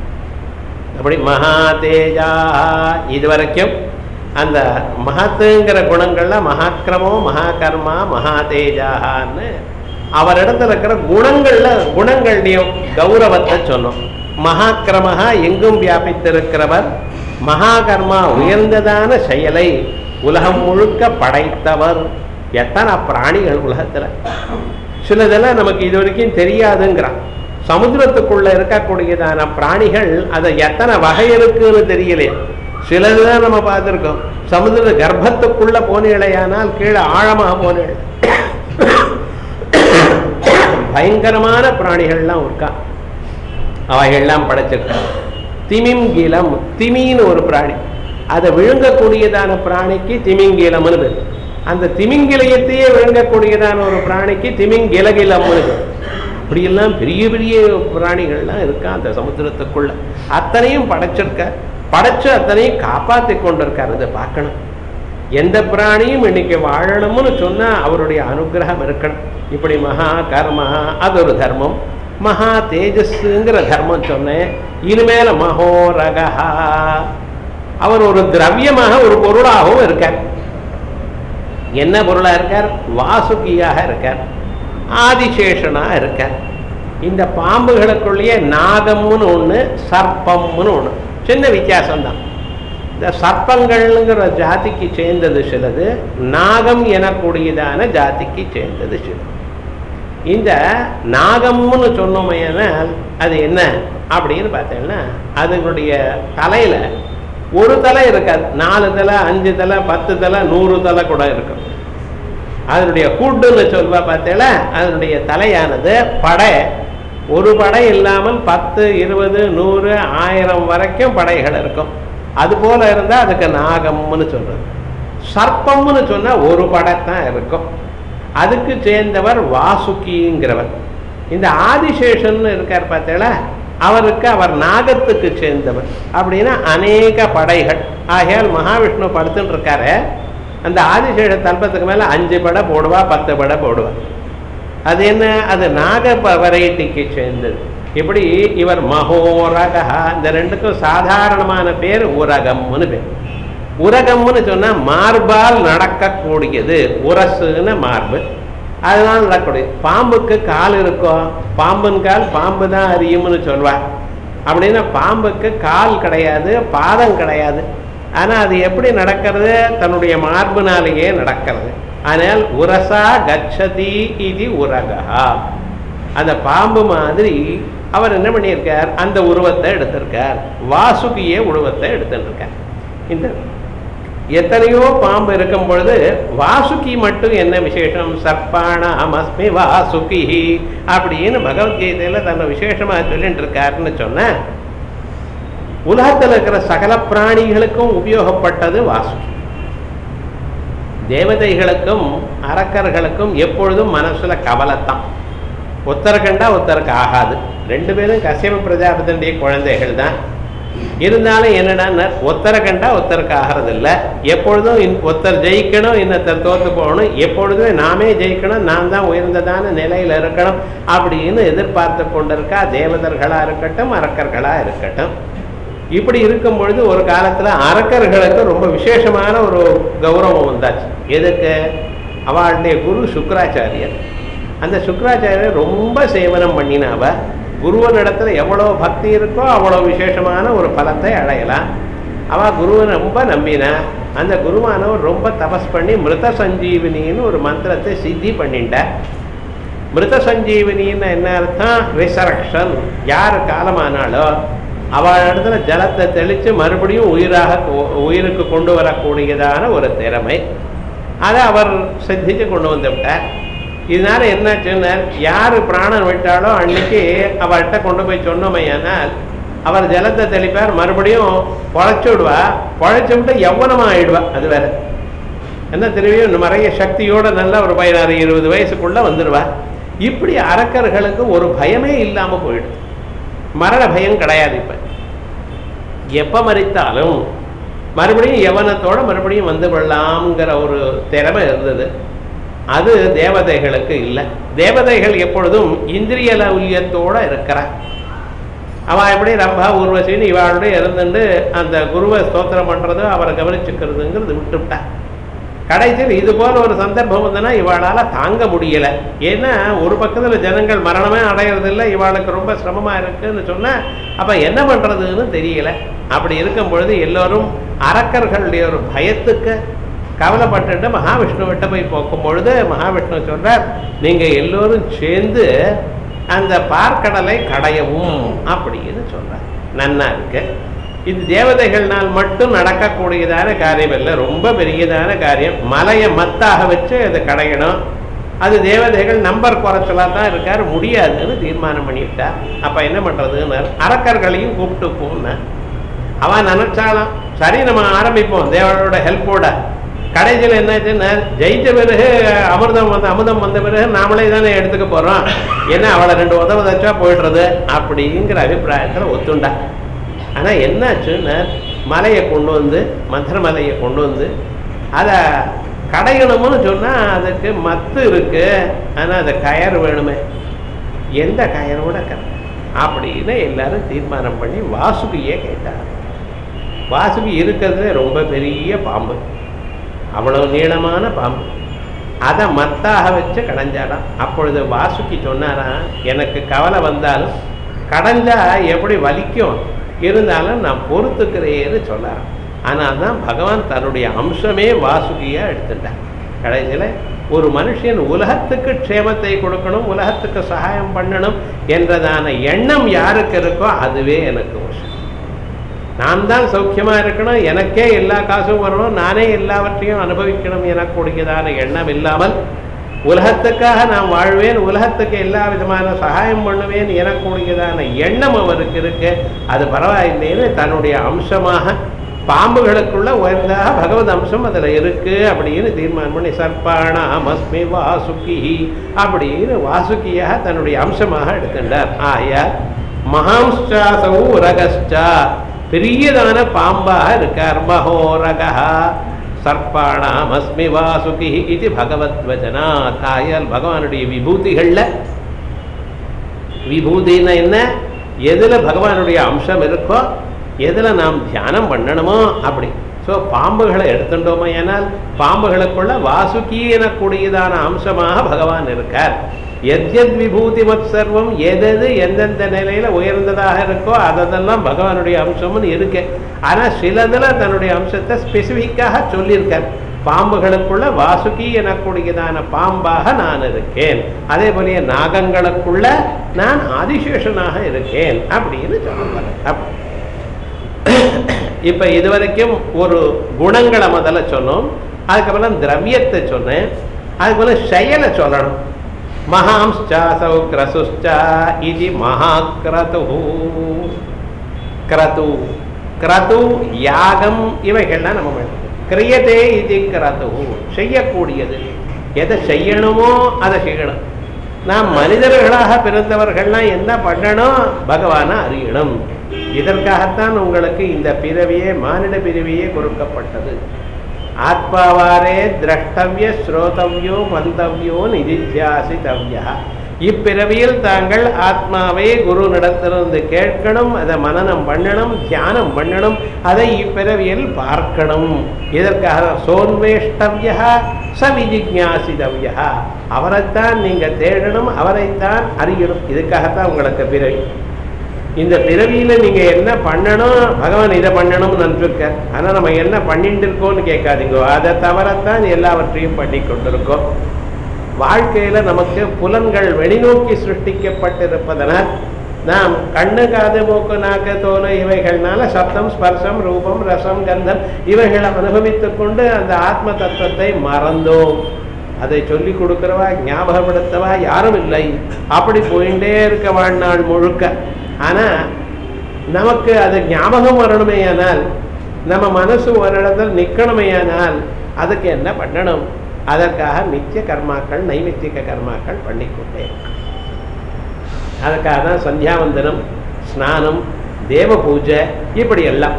S1: அப்படி மகா தேஜா இதுவரைக்கும் அந்த மகத்துங்கிற குணங்கள்ல மகாக்கிரமோ மகாகர்மா மகா தேஜான்னு அவரிடத்துல இருக்கிற குணங்கள்ல குணங்கள்லையும் கௌரவத்தை சொன்னோம் மகாக்கிரமஹா எங்கும் வியாபித்திருக்கிறவர் மகாகர்மா உயர்ந்ததான செயலை உலகம் முழுக்க படைத்தவர் எத்தனை பிராணிகள் உலகத்துல சிலதெல்லாம் நமக்கு இது வரைக்கும் தெரியாதுங்கிறான் சமுத்திரத்துக்குள்ள இருக்கக்கூடியதான பிராணிகள் அதை எத்தனை வகை இருக்குன்னு தெரியலையே சிலதுதான் நம்ம பார்த்துருக்கோம் சமுதிர கர்ப்பத்துக்குள்ள போனீழையானால் கீழே ஆழமாக போனீள் பயங்கரமான பிராணிகள்லாம் இருக்கா அவைகள்லாம் படைச்சிருக்காங்க திமிங்கிலம் திமின்னு ஒரு பிராணி அதை விழுங்கக்கூடியதான பிராணிக்கு திமிங்கிலம்னு பேர் அந்த திமிங்கிலயத்தையே விழுங்கக்கூடியதான ஒரு பிராணிக்கு திமிங்கிலகிலம்னு பேர் அப்படியெல்லாம் பெரிய பெரிய பிராணிகள்லாம் இருக்கா அந்த சமுத்திரத்துக்குள்ள அத்தனையும் படைச்சிருக்க படைச்சு அத்தனையும் காப்பாத்தி கொண்டிருக்காரு இதை பார்க்கணும் எந்த பிராணியும் இன்னைக்கு வாழணும்னு சொன்னா அவருடைய அனுகிரகம் இருக்கணும் இப்படி மகா கர்மா அது ஒரு தர்மம் மகா தேஜஸ்ங்கிற தர்மம் சொன்னேன் இனிமேல மகோரகா அவர் ஒரு திரவியமாக ஒரு பொருளாகவும் இருக்கார் என்ன பொருளா இருக்கார் வாசுகியாக இருக்கார் ஆதிசேஷனா இருக்கார் இந்த பாம்புகளுக்குள்ளேயே நாகம்னு ஒண்ணு சர்ப்பம்னு ஒண்ணு சின்ன வித்தியாசம்தான் இந்த சர்ப்பங்கள்ங்கிற ஜாதிக்கு சேர்ந்தது சிலது நாகம் எனக்கூடியதான ஜாதிக்கு சேர்ந்தது சிலது இந்த நாகம்னு சொன்னோமையானால் அது என்ன அப்படின்னு பார்த்தீங்கன்னா அதனுடைய தலையில ஒரு தலை இருக்காது நாலு தலை அஞ்சு தலை பத்து தலை நூறு தலை கூட இருக்கும் அதனுடைய கூட்டுன்னு சொல்வா பார்த்தீங்களா அதனுடைய தலையானது படை ஒரு படை இல்லாமல் பத்து இருபது நூறு ஆயிரம் வரைக்கும் படைகள் இருக்கும் அது போல இருந்தால் அதுக்கு நாகம்னு சொல்றது சர்ப்பம்னு சொன்னா ஒரு படைத்தான் இருக்கும் அதுக்கு சேர்ந்தவர் வாசுகிங்கிறவர் இந்த ஆதிசேஷன் இருக்கார் பார்த்தீங்களா அவருக்கு அவர் நாகத்துக்கு சேர்ந்தவர் அப்படின்னா அநேக படைகள் ஆகையால் மகாவிஷ்ணு படுத்துட்டு இருக்காரு அந்த ஆதிசேஷ தல்பத்துக்கு மேல அஞ்சு படை போடுவா பத்து படை போடுவா அது என்ன அது நாக வெரைட்டிக்கு சேர்ந்தது இப்படி இவர் மகோரகா இந்த ரெண்டுக்கும் சாதாரணமான பேர் உரகம்னு பேர் உரகம்னு சொன்னா மார்பால் நடக்கக்கூடியது உரசுன்னு மார்பு அதனால நடக்கக்கூடியது பாம்புக்கு கால் இருக்கும் பாம்பின் கால் பாம்பு தான் அறியும்னு சொல்வார் அப்படின்னா பாம்புக்கு கால் கிடையாது பாதம் கிடையாது ஆனா அது எப்படி நடக்கிறது தன்னுடைய மார்பினாலேயே நடக்கிறது ஆனால் உரசா கச்சதி இது உரகா அந்த பாம்பு மாதிரி அவர் என்ன பண்ணியிருக்கார் அந்த உருவத்தை எடுத்திருக்கார் வாசுகிய உருவத்தை எடுத்துருக்கார் இந்த எத்தனையோ பாம்பு இருக்கும் பொழுது வாசுகி மட்டும் என்ன விசேஷம் சர்ப்பாணாம் அஸ்மி வாசுகி அப்படின்னு பகவத்கீதையில தன்னை விசேஷமா சொல்லிட்டு இருக்காருன்னு சொன்ன உலகத்தில் இருக்கிற சகல பிராணிகளுக்கும் உபயோகப்பட்டது வாசுகி தேவதைகளுக்கும் அரக்கர்களுக்கும் எப்பொழுதும் மனசுல கவலைத்தான் ஒருத்தரை கண்டா ஒருத்தருக்கு ஆகாது ரெண்டு பேரும் கசியம பிரஜாபதியுடைய குழந்தைகள் தான் இருந்தாலும் என்னடான்னா ஒருத்தரை கண்டா ஒருத்தருக்கு ஆகிறது இல்லை எப்பொழுதும் இன்- ஒருத்தர் ஜெயிக்கணும் இன்னொருத்தர் தோத்து போகணும் எப்பொழுதுமே நாமே ஜெயிக்கணும் நான் தான் உயர்ந்ததான நிலையில இருக்கணும் அப்படின்னு எதிர்பார்த்து கொண்டிருக்கா தேவதர்களா இருக்கட்டும் அரக்கர்களா இருக்கட்டும் இப்படி இருக்கும் பொழுது ஒரு காலத்துல அரக்கர்களுக்கு ரொம்ப விசேஷமான ஒரு கௌரவம் வந்தாச்சு எதுக்கு அவளுடைய குரு சுக்கராச்சாரியர் அந்த சுக்கராச்சாரியர் ரொம்ப சேவனம் பண்ணினாவ குருவனிடத்துல எவ்வளோ பக்தி இருக்கோ அவ்வளோ விசேஷமான ஒரு பலத்தை அடையலாம் அவ குருவை ரொம்ப நம்பினா அந்த குருவானவர் ரொம்ப தபஸ் பண்ணி மிருத சஞ்சீவினின்னு ஒரு மந்திரத்தை சித்தி பண்ணிட்ட மிருத சஞ்சீவினின்னு என்ன அர்த்தம் ரிசரக்ஷன் யார் காலமானாலோ அவள் இடத்துல ஜலத்தை தெளித்து மறுபடியும் உயிராக கொ- உயிருக்கு கொண்டு வரக்கூடியதான ஒரு திறமை அதை அவர் சித்திச்சு கொண்டு வந்து விட்டார் இதனால என்னாச்சுன்னா யார் பிராணன் விட்டாலோ அன்னைக்கு அவர்கிட்ட கொண்டு போய் சொன்னோமையானால் அவர் ஜலத்தை தெளிப்பார் மறுபடியும் பொழைச்சு விடுவா பொழைச்சு விட்டு யௌவனமா ஆயிடுவா அது வேற என்ன திரும்பியும் நிறைய சக்தியோட நல்ல ஒரு பதினாறு இருபது வயசுக்குள்ள வந்துடுவா இப்படி அரக்கர்களுக்கு ஒரு பயமே இல்லாம போயிடுது மரண பயம் கிடையாது இப்ப எப்ப மறித்தாலும் மறுபடியும் யவனத்தோட மறுபடியும் வந்து விடலாம்ங்கிற ஒரு திறமை இருந்தது அது தேவதைகளுக்கு இல்லை தேவதைகள் எப்பொழுதும் இந்திரிய லௌல்யத்தோட இருக்கிறா அவ எப்படி ரம்பா ஊர்வசின்னு இவாளோட இருந்துட்டு அந்த குருவை ஸ்தோத்திரம் பண்றது அவரை கவனிச்சுக்கிறதுங்கிறது விட்டுவிட்டா கடைசியில் இது போல ஒரு சந்தர்ப்பம் வந்ததுன்னா இவாளால தாங்க முடியல ஏன்னா ஒரு பக்கத்துல ஜனங்கள் மரணமே அடையிறதில்ல இவாளுக்கு ரொம்ப சிரமமா இருக்குன்னு சொன்னா அப்ப என்ன பண்றதுன்னு தெரியல அப்படி இருக்கும் பொழுது எல்லோரும் அரக்கர்களுடைய ஒரு பயத்துக்கு கவலைப்பட்டுட்டு மகாவிஷ்ணுவிட்ட போய் போக்கும் பொழுது மகாவிஷ்ணு சொல்றார் நீங்க எல்லோரும் சேர்ந்து அந்த பார்க்கடலை கடையவும் அப்படின்னு சொல்றார் நன்னா இருக்கு இது தேவதைகள்னால் மட்டும் நடக்கக்கூடியதான காரியம் இல்லை ரொம்ப பெரியதான காரியம் மலையை மத்தாக வச்சு அதை கடையணும் அது தேவதைகள் நம்பர் குறைச்சலாக தான் இருக்காரு முடியாதுன்னு தீர்மானம் பண்ணிவிட்டா அப்ப என்ன பண்றதுன்னு அரக்கர்களையும் கூப்பிட்டு போன அவன் நினைச்சாலாம் சரி நம்ம ஆரம்பிப்போம் தேவனோட ஹெல்ப்போட கடைசியில் என்னாச்சுன்னா ஜெயிச்ச பிறகு அமிர்தம் வந்து அமிர்தம் வந்த பிறகு நாமளே தானே எடுத்துக்க போறோம் ஏன்னா அவளை ரெண்டு உதவ தச்சா போயிடுறது அப்படிங்கிற அபிப்பிராயத்தில் ஒத்துண்டா ஆனா என்னாச்சுன்னா மலையை கொண்டு வந்து மந்திர மலையை கொண்டு வந்து அதை கடையணும்னு சொன்னா அதுக்கு மத்து இருக்கு ஆனா அது கயறு வேணுமே எந்த கயரோட கரை அப்படின்னு எல்லாரும் தீர்மானம் பண்ணி வாசுகியே கேட்டார் வாசுகி இருக்கிறதுல ரொம்ப பெரிய பாம்பு அவ்வளவு நீளமான பாம்பு அதை மத்தாக வச்சு கடைஞ்சாராம் அப்பொழுது வாசுகி சொன்னாராம் எனக்கு கவலை வந்தாலும் கடைஞ்சா எப்படி வலிக்கும் இருந்தாலும் நான் பொறுத்துக்கிறேன்னு சொன்னாராம் ஆனால் தான் பகவான் தன்னுடைய அம்சமே வாசுகியா எடுத்துட்டார் கடைசியில் ஒரு மனுஷன் உலகத்துக்கு க்ஷேமத்தை கொடுக்கணும் உலகத்துக்கு சகாயம் பண்ணணும் என்றதான எண்ணம் யாருக்கு இருக்கோ அதுவே எனக்கு விஷயம் நான் தான் சௌக்கியமா இருக்கணும் எனக்கே எல்லா காசும் வரணும் நானே எல்லாவற்றையும் அனுபவிக்கணும் எனக்கூடியதான எண்ணம் இல்லாமல் உலகத்துக்காக நான் வாழ்வேன் உலகத்துக்கு எல்லா விதமான சகாயம் பண்ணுவேன் எனக்கூடியதான எண்ணம் அவருக்கு இருக்கு அது பரவாயில்லைன்னு தன்னுடைய அம்சமாக பாம்புகளுக்குள்ள உயர்ந்தாக பகவத் அம்சம் அதுல இருக்கு அப்படின்னு தீர்மானம் பண்ணி சர்ப்பாணாம் அஸ்மி வாசுகி அப்படின்னு வாசுகியாக தன்னுடைய அம்சமாக எடுக்கின்றார் ஆயால் மகாம்சாசவு உரகஸ்டா பெரியதான பாம்பாக இருக்கார் மகோரகா சர்ப்பாணாம் அஸ்மி வாசுகி இது பகவத் வச்சனா தாயால் பகவானுடைய விபூதிகள்ல விபூதின்னா என்ன எதுல பகவானுடைய அம்சம் இருக்கோ எதுல நாம் தியானம் பண்ணணுமோ அப்படி ஸோ பாம்புகளை எடுத்துட்டோமோ ஏனால் பாம்புகளுக்குள்ள வாசுகி எனக்கூடியதான அம்சமாக பகவான் இருக்கார் எத்யத் விபூதி மத் சர்வம் எதெது எந்தெந்த நிலையில உயர்ந்ததாக இருக்கோ அதெல்லாம் பகவானுடைய அம்சம்னு இருக்கு ஆனா சிலதுல தன்னுடைய அம்சத்தை ஸ்பெசிஃபிக்காக சொல்லியிருக்கார் பாம்புகளுக்குள்ள வாசுகி எனக்கூடியதான பாம்பாக நான் இருக்கேன் அதே போல நாகங்களுக்குள்ள நான் ஆதிசேஷனாக இருக்கேன் அப்படின்னு சொல்லுவாங்க அப்ப இப்ப இதுவரைக்கும் ஒரு குணங்களை முதல்ல சொன்னோம் அதுக்கப்புறம் திரவியத்தை சொன்னேன் அதுக்கப்புறம் செயலை சொல்லணும் மகாம்ஸ்சாசௌ கிரசுஷ்சா இது மகாக்ரது கிரது கிரது யாகம் இவைகள்லாம் நம்ம வேணும் கிரியதே இது கிரது செய்யக்கூடியது எதை செய்யணுமோ அதை செய்யணும் நாம் மனிதர்களாக பிறந்தவர்கள்லாம் என்ன பண்ணணும் பகவானை அறியணும் இதற்காகத்தான் உங்களுக்கு இந்த பிறவியே மானிட பிறவியே கொடுக்கப்பட்டது ஆத்மாவாரே திரஷ்டவிய ஸ்ரோதவியோ மந்தவியோ நிதித்தியாசித்தவ்யா இப்பிறவியில் தாங்கள் ஆத்மாவை குரு நடத்திலிருந்து கேட்கணும் அதை மனனம் பண்ணணும் தியானம் பண்ணணும் அதை இப்பிறவியில் பார்க்கணும் இதற்காக சோன்வேஷ்டவியா சவிஜிக்யாசிதவ்யா அவரைத்தான் நீங்க தேடணும் அவரைத்தான் அறியணும் இதுக்காகத்தான் உங்களுக்கு பிறவி இந்த பிறவியில நீங்க என்ன பண்ணணும் பகவான் இதை பண்ணணும்னு நினைச்சிருக்க ஆனா நம்ம என்ன பண்ணிட்டு இருக்கோம்னு கேட்காதீங்க அதை தவிரத்தான் எல்லாவற்றையும் பண்ணி கொண்டிருக்கோம் வாழ்க்கையில நமக்கு புலன்கள் வெளிநோக்கி சிருஷ்டிக்கப்பட்டிருப்பதனால் நாம் கண்ணு காது மூக்கு நாக்கு தோல் இவைகள்னால சப்தம் ஸ்பர்சம் ரூபம் ரசம் கந்தம் இவைகளை அனுபவித்துக் கொண்டு அந்த ஆத்ம தத்துவத்தை மறந்தோம் அதை சொல்லி கொடுக்கிறவா ஞாபகப்படுத்தவா யாரும் இல்லை அப்படி போயிட்டே இருக்க வாழ்நாள் முழுக்க ஆனா நமக்கு அது ஞாபகம் வரணுமேயானால் நம்ம மனசு ஒரு இடத்துல நிற்கணுமேயானால் அதுக்கு என்ன பண்ணணும் அதற்காக நித்திய கர்மாக்கள் நைமித்திக கர்மாக்கள் பண்ணிக்கொண்டே இருக்கணும். அதுக்காக தான் சந்தியாவந்தனம் ஸ்நானம் தேவ பூஜை இப்படி எல்லாம்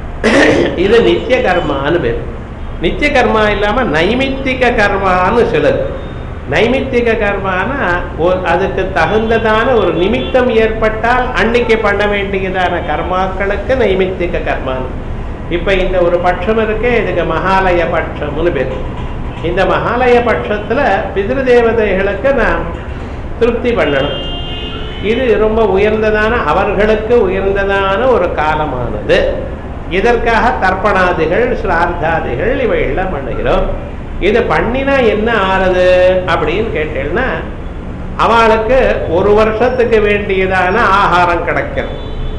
S1: இது நித்திய கர்மான்னு பேர் நித்திய கர்மா இல்லாம நைமித்திக கர்மான்னு சிலது நைமித்திக கர்மானா ஒரு- அதுக்கு தகுந்ததான ஒரு நிமித்தம் ஏற்பட்டால் அன்னைக்கு பண்ண வேண்டியதான கர்மாக்களுக்கு நைமித்திக கர்மான்னு இப்ப இந்த ஒரு பட்சம் இருக்கே இதுக்கு மகாலய பட்சம்னு பேர் இந்த மகாலய பட்சத்துல பிதிரு தேவதைகளுக்கு நாம் திருப்தி பண்ணணும் இது ரொம்ப உயர்ந்ததான அவர்களுக்கு உயர்ந்ததான ஒரு காலமானது இதற்காக தர்ப்பணாதிகள் சிரார்த்தாதிகள் இவையெல்லாம் பண்ணுகிறோம் இது பண்ணினா என்ன ஆறுது அப்படின்னு கேட்டேன்னா அவளுக்கு ஒரு வருஷத்துக்கு வேண்டியதான ஆகாரம் கிடைக்கிறது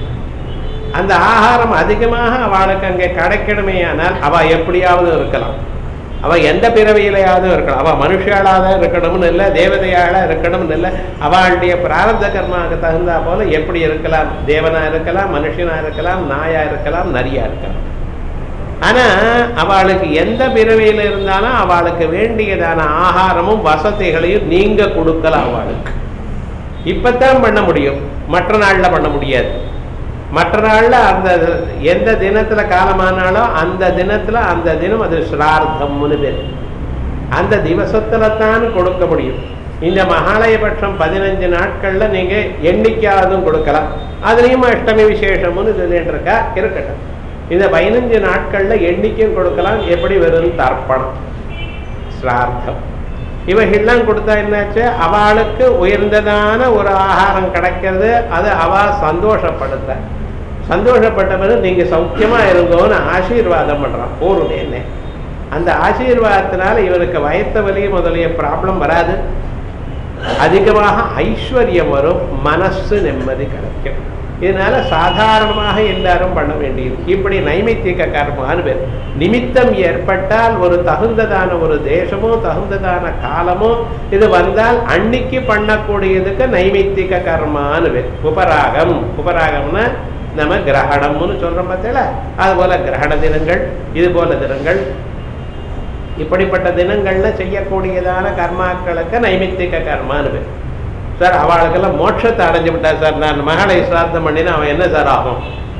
S1: அந்த ஆகாரம் அதிகமாக அவளுக்கு அங்கே கிடைக்கணுமே ஆனால் அவ எப்படியாவது இருக்கலாம் அவ எந்த பிறவியிலையாவது இருக்கலாம் அவ மனுஷாளாக இருக்கணும்னு இல்லை தேவதையாளா இருக்கணும்னு இல்லை அவளுடைய பிராரப்த கர்மாவுக்கு தகுந்தா போல எப்படி இருக்கலாம் தேவனா இருக்கலாம் மனுஷனா இருக்கலாம் நாயா இருக்கலாம் நரியா இருக்கலாம் ஆனா அவளுக்கு எந்த பிறவியில இருந்தாலும் அவளுக்கு வேண்டியதான ஆகாரமும் வசதிகளையும் நீங்க கொடுக்கலாம் அவளுக்கு இப்பத்தான் பண்ண முடியும் மற்ற நாள்ல பண்ண முடியாது மற்ற நாள்ல அந்த எந்த தினத்துல காலமானாலும் அந்த தினத்துல அந்த தினம் அது ஸ்ரார்த்தம்னு பேர் அந்த திவசத்துல தான் கொடுக்க முடியும் இந்த மகாலயபட்சம் பதினஞ்சு நாட்கள்ல நீங்க எண்ணிக்கையாவதும் கொடுக்கலாம் அதுலயும் அஷ்டமி விசேஷம்னு சொல்லிட்டு இருக்கா இருக்கட்டும் இந்த பதினஞ்சு நாட்கள்ல எண்ணிக்கையும் கொடுக்கலாம் எப்படி வெறும் தர்ப்பணம் ஸ்ரார்த்தம் இவைகள்லாம் கொடுத்தா என்னாச்சு அவளுக்கு உயர்ந்ததான ஒரு ஆகாரம் கிடைக்கிறது அது அவ சந்தோஷப்படுத்த சந்தோஷப்பட்ட பிறகு நீங்க சௌக்கியமா இருங்கோன்னு ஆசீர்வாதம் பண்றான் போருடனே அந்த ஆசீர்வாதத்தினால இவனுக்கு வயத்த வலி முதலிய ப்ராப்ளம் வராது அதிகமாக ஐஸ்வர்யம் வரும் மனசு நிம்மதி கிடைக்கும் இதனால சாதாரணமாக எல்லாரும் பண்ண வேண்டியது இப்படி நைமித்திக கர்மான்னு பேர் நிமித்தம் ஏற்பட்டால் ஒரு தகுந்ததான ஒரு தேசமோ தகுந்ததான காலமோ இது வந்தால் அன்னைக்கு பண்ணக்கூடியதுக்கு நைமித்திக கர்மான்னு பேர் உபராகம் உபராகம்னா நம்ம கிரகணம்னு சொல்றோம் பார்த்தீங்களா அது போல கிரகண தினங்கள் இது போல தினங்கள் இப்படிப்பட்ட தினங்கள்ல செய்யக்கூடியதான கர்மாக்களுக்கு நைமித்திக கர்மான்னு பேர் சார் அவளுக்கெல்லாம் மோட்சத்தை அடைஞ்சு விட்டா சார் நான் மகளை சிரார்த்தம் பண்ணினா அவன் என்ன சார் ஆகும்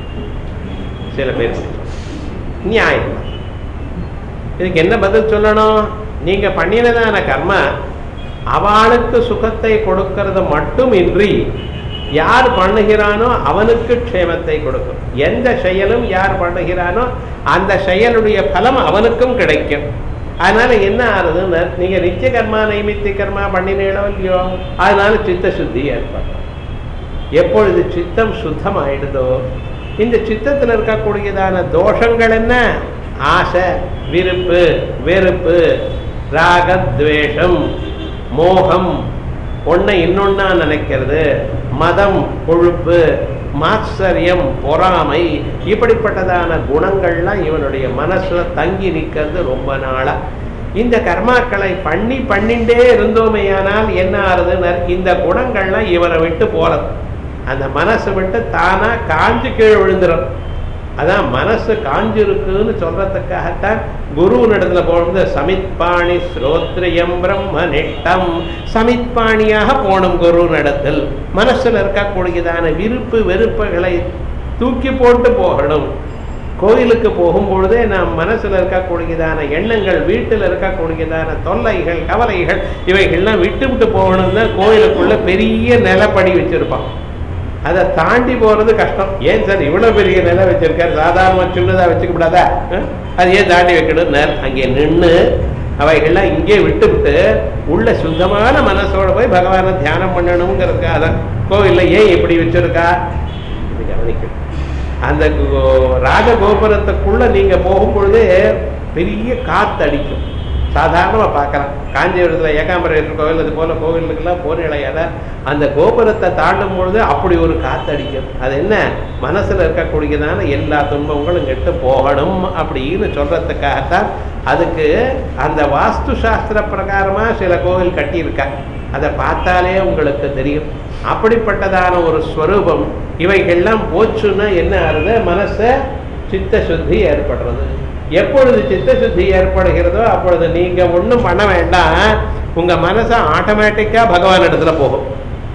S1: சில பேர் நியாயம் இதுக்கு என்ன பதில் சொல்லணும் நீங்க பண்ணினதான கர்மா அவளுக்கு சுகத்தை கொடுக்கிறது மட்டும் இன்றி யார் பண்ணுகிறானோ அவனுக்கு க்ஷேமத்தை கொடுக்கும் எந்த செயலும் யார் பண்ணுகிறானோ அந்த செயலுடைய பலம் அவனுக்கும் கிடைக்கும் அதனால என்ன ஆகுதுன்னு நீங்க நித்திய கர்மா நைமித்திய கர்மா பண்ணினீங்களோ இல்லையோ அதனால சித்த சுத்தி ஏற்படும் எப்பொழுது சித்தம் சுத்தம் ஆயிடுதோ இந்த சித்தத்தில் இருக்கக்கூடியதான தோஷங்கள் என்ன ஆசை விருப்பு வெறுப்பு ராகத்வேஷம் மோகம் ஒன்றை இன்னொன்னா நினைக்கிறது மதம் கொழுப்பு மாத்சரியம் பொறாமை இப்படிப்பட்டதான குணங்கள்லாம் இவனுடைய மனசுல தங்கி நிற்கிறது ரொம்ப நாளா இந்த கர்மாக்களை பண்ணி பண்ணிண்டே இருந்தோமேயானால் என்ன ஆறுதுன்னு இந்த குணங்கள்லாம் இவனை விட்டு போறது அந்த மனசு விட்டு தானா காஞ்சு கீழே விழுந்துடும் அதான் மனசு காஞ்சிருக்குன்னு சொல்றதுக்காகத்தான் குருவினிடத்துல போகும்போது சமித்பாணி ஸ்ரோத்ரியம் பிரம்ம நெட்டம் சமித்பாணியாக போகணும் குருவினிடத்தில் மனசுல இருக்கக்கூடியதான விருப்பு வெறுப்புகளை தூக்கி போட்டு போகணும் கோயிலுக்கு போகும்பொழுதே நாம் மனசுல இருக்கக்கூடியதான எண்ணங்கள் வீட்டில் இருக்கக்கூடியதான தொல்லைகள் கவலைகள் இவைகள்லாம் விட்டு விட்டு போகணும் தான் கோயிலுக்குள்ள பெரிய நிலப்படி வச்சிருப்பான் அதை தாண்டி போறது கஷ்டம் ஏன் சார் இவ்வளவு பெரிய நிலை வச்சிருக்காரு சாதாரண சின்னதா வச்சுக்க கூடாதா அஹ்? அது ஏன் தாண்டி வைக்கணும் அங்கே நின்று அவைகள்லாம் இங்கே விட்டுவிட்டு உள்ள சுத்தமான மனசோட போய் பகவானை தியானம் பண்ணணுங்கிறதுக்காக தான் கோவில்ல ஏன் இப்படி வச்சிருக்கா இது கவனிக்கணும் அந்த கோ- ராஜகோபுரத்துக்குள்ள நீங்க போகும்பொழுதே பெரிய காத்து அடிக்கும் சாதாரணமா பார்க்கலாம் காஞ்சிபுரத்தில் ஏகாம்பரேஸ்வரர் கோவில் அது போல கோவிலுக்கெல்லாம் போனிலையால அந்த கோபுரத்தை தாண்டும் பொழுது அப்படி ஒரு காத்து அடிக்கும் அது என்ன மனசுல இருக்கக்கூடியதான எல்லா துன்பங்களும் கெட்டு போகணும் அப்படின்னு சொல்றதுக்காகத்தான் அதுக்கு அந்த வாஸ்து சாஸ்திர பிரகாரமா சில கோவில் கட்டியிருக்கா அதை பார்த்தாலே உங்களுக்கு தெரியும் அப்படிப்பட்டதான ஒரு ஸ்வரூபம் இவைகள்லாம் போச்சுன்னா என்ன ஆகுது மனசை சித்த சுத்தி ஏற்படுறது எப்பொழுது சித்த சுத்தி ஏற்படுகிறதோ அப்பொழுது நீங்க ஒண்ணும் பண்ண வேண்டாம் உங்க மனசை ஆட்டோமேட்டிக்கா பகவான் இடத்துல போகும்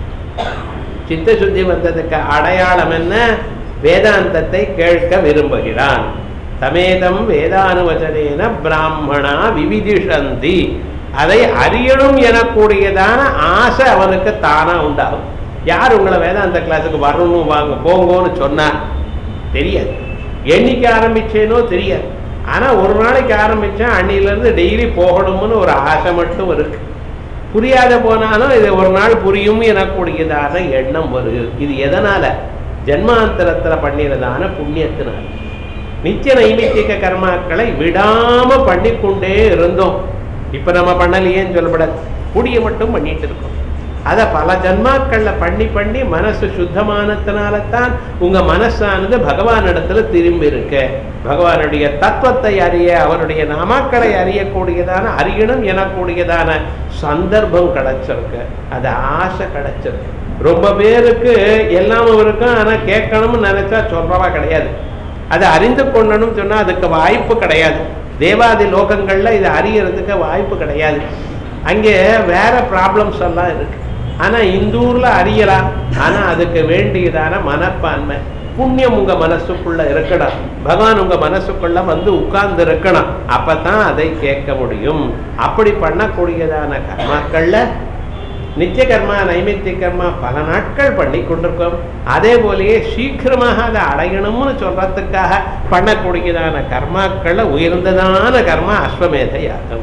S1: சித்த சுத்தி வந்ததுக்கு அடையாளம் என்ன வேதாந்தத்தை கேட்க விரும்புகிறான் சமேதம் வேதானுவச்சனேன பிராமணா விவிதிஷந்தி அதை அறியணும் எனக்கூடியதான ஆசை அவனுக்கு தானா உண்டாகும் யார் உங்களை வேதாந்த கிளாஸுக்கு வரணும் வாங்க போங்கன்னு சொன்னா தெரியாது என்னைக்கு ஆரம்பிச்சேனோ தெரியாது ஆனா ஒரு நாளைக்கு ஆரம்பிச்சேன் அன்னில இருந்து டெய்லி போகணும்னு ஒரு ஆசை மட்டும் இருக்கு புரியாத போனாலும் இது ஒரு நாள் புரியும் எனக்கூடியதான எண்ணம் வருது இது எதனால ஜென்மாந்தரத்துல பண்ணினதான புண்ணியத்தினால நித்திய நைமித்திக கர்மாக்களை விடாம பண்ணிக்கொண்டே இருந்தோம் இப்ப நம்ம பண்ணலையேன்னு சொல்லப்படாது புடிய மட்டும் பண்ணிட்டு இருக்கோம் அதை பல ஜன்மாக்கள்ல பண்ணி பண்ணி மனசு சுத்தமானதுனால தான் உங்க மனசானது பகவானிடத்துல திரும்பி இருக்கு பகவானுடைய தத்துவத்தை அறிய அவருடைய நாமாக்களை அறியக்கூடியதான அறியணும் எனக்கூடியதான சந்தர்ப்பம் கிடைச்சிருக்கு அது ஆசை கிடைச்சிருக்கு ரொம்ப பேருக்கு எல்லாமும் இருக்கும் ஆனா கேட்கணும்னு நினைச்சா சொல்றவா கிடையாது அதை அறிந்து கொள்ளணும் சொன்னா அதுக்கு வாய்ப்பு கிடையாது தேவாதி லோகங்கள்ல இதை அறியறதுக்கு வாய்ப்பு கிடையாது அங்கே வேற ப்ராப்ளம்ஸ் எல்லாம் இருக்கு ஆனா இந்த ஊர்ல அறியலாம் ஆனா அதுக்கு வேண்டியதான மனப்பான்மை புண்ணியம் உங்க மனசுக்குள்ள இருக்கணும் பகவான் உங்க மனசுக்குள்ள வந்து உட்கார்ந்து இருக்கணும் அப்பதான் அதை கேட்க முடியும் அப்படி பண்ணக்கூடியதான கர்மாக்கள்ல நித்திய கர்மா நைமித்திய கர்மா பல நாட்கள் பண்ணி கொண்டிருக்கோம் அதே போலயே சீக்கிரமாக அதை அடையணும்னு சொல்றதுக்காக பண்ணக்கூடியதான கர்மாக்கள்ல உயர்ந்ததான கர்மா அஸ்வமேத யாகம்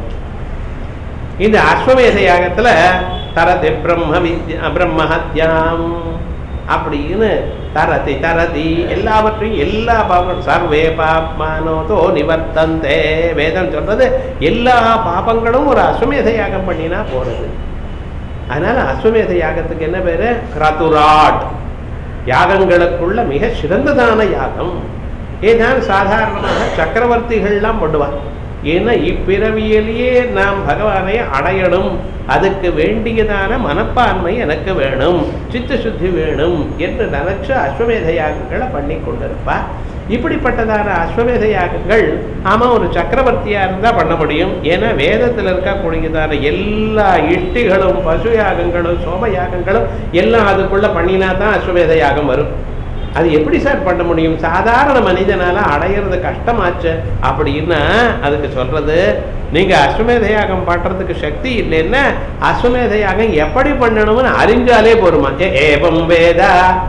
S1: இந்த அஸ்வமேத யாகத்துல தரதி பிரம்ம வித்யா பிரம்மஹத்யாம் அப்படின்னு தரதி தரதி எல்லாவற்றையும் எல்லா பாவம் சர்வே பாப்மானோதோ நிவர்த்தந்தே வேதம் சொல்றது எல்லா பாபங்களும் ஒரு அஸ்வமேத யாகம் பண்ணினா போறது அதனால அஸ்வமேத யாகத்துக்கு என்ன பேரு கிரதுராட் யாகங்களுக்குள்ள மிக சிறந்ததான யாகம் ஏதான் சாதாரணமாக சக்கரவர்த்திகள்லாம் பண்ணுவாங்க ஏன்னா இப்பிறவியிலேயே நாம் பகவானை அடையணும் அதுக்கு வேண்டியதான மனப்பான்மை எனக்கு வேணும் சித்த சுத்தி வேணும் என்று நினைச்சு அஸ்வமேத யாகங்களை பண்ணி கொண்டிருப்பா இப்படிப்பட்டதான அஸ்வமேத யாகங்கள் ஆமா ஒரு சக்கரவர்த்தியா இருந்தா பண்ண முடியும் ஏன்னா வேதத்தில் இருக்கக்கூடியதான எல்லா இஷ்டிகளும் பசு யாகங்களும் சோம யாகங்களும் எல்லாம் அதுக்குள்ள பண்ணினா தான் அஸ்வமேத யாகம் வரும் அது எப்படி சார் பண்ண முடியும் சாதாரண மனிதனால அடையிறது கஷ்டமாச்சு அப்படின்னா அதுக்கு சொல்றது நீங்க அஸ்வமேத யாகம் பண்றதுக்கு சக்தி இல்லைன்னா அஸ்வமேத யாகம் எப்படி பண்ணணும்னு அறிஞ்சாலே போருமா ஏ ஏவம் வேதா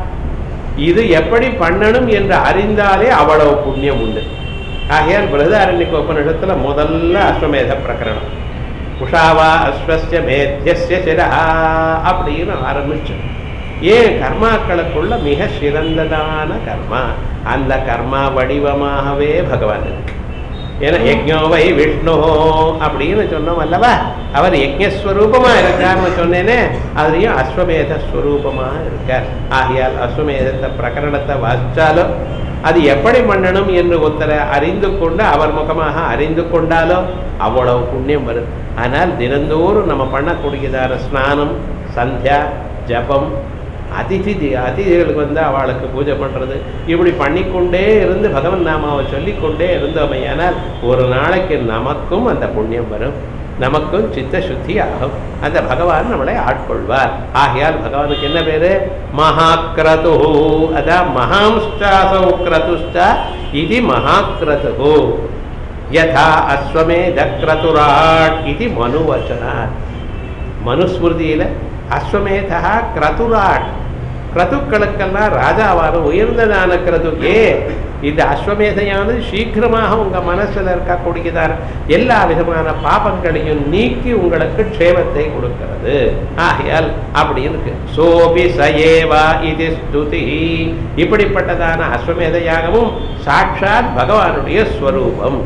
S1: இது எப்படி பண்ணணும் என்று அறிந்தாலே அவ்வளவு புண்ணியம் உண்டு ஆகையால் பிரதாரண்யக்கு உபனிடத்துல முதல்ல அஸ்வமேத பிரகரணம் உஷாவா அஸ்வஸ்ய மேத்தியஸ்ய சிரா அப்படின்னு ஆரம்பிச்சு ஏன் கர்மாக்களுக்குள்ள மிக சிறந்ததான கர்மா அந்த கர்மா வடிவமாகவே பகவான் இருக்கு ஏன்னா யஜ்ஞோவை விஷ்ணு அப்படின்னு சொன்னோம் அல்லவா அவர் யஜ்ஞஸ்வரூபமா இருக்கார்னு சொன்னேனே அதுலயும் அஸ்வமேத ஸ்வரூபமா இருக்கார் ஆகையால் அஸ்வமேதத்தை பிரகரணத்தை வாசிச்சாலும் அது எப்படி பண்ணணும் என்று ஒருத்தரை அறிந்து கொண்டு அவர் முகமாக அறிந்து கொண்டாலோ அவ்வளவு புண்ணியம் வரும் ஆனால் தினந்தோறும் நம்ம பண்ணக்கூடியதான ஸ்நானம் சந்தியா ஜபம் அதிதி அதிதிகளுக்கு வந்து அவளுக்கு பூஜை பண்ணுறது இப்படி பண்ணிக்கொண்டே இருந்து பகவன் நாமாவை சொல்லிக்கொண்டே இருந்தோமையானால் ஒரு நாளைக்கு நமக்கும் அந்த புண்ணியம் வரும் நமக்கும் சித்த சுத்தி ஆகும் அந்த பகவான் நம்மளை ஆட்கொள்வார் ஆகையால் பகவானுக்கு என்ன பேரு மகாக்கிரது அதான் மகாம்ஸ்டாசௌ கிரதுஷ்டா இது மகாக்கிரது யதா அஸ்வமேத கிரதுராட் இது மனுவச்சனாத் மனுஸ்மிருதியில அஸ்வமேதா கிரதுராட் கிரதுக்களுக்கெல்லாம் ராஜாவான உயர்ந்ததான கிரதுக்கே இந்த அஸ்வமேதையானது சீக்கிரமாக உங்க மனசுல இருக்கக்கூடியதான எல்லா விதமான பாபங்களையும் நீக்கி உங்களுக்கு க்ஷேமத்தை கொடுக்கிறது ஆகையால் அப்படி இருக்கு சோபி சயேவா இது ஸ்துதி இப்படிப்பட்டதான அஸ்வமேதையாகவும் சாட்சாத் பகவானுடைய ஸ்வரூபம்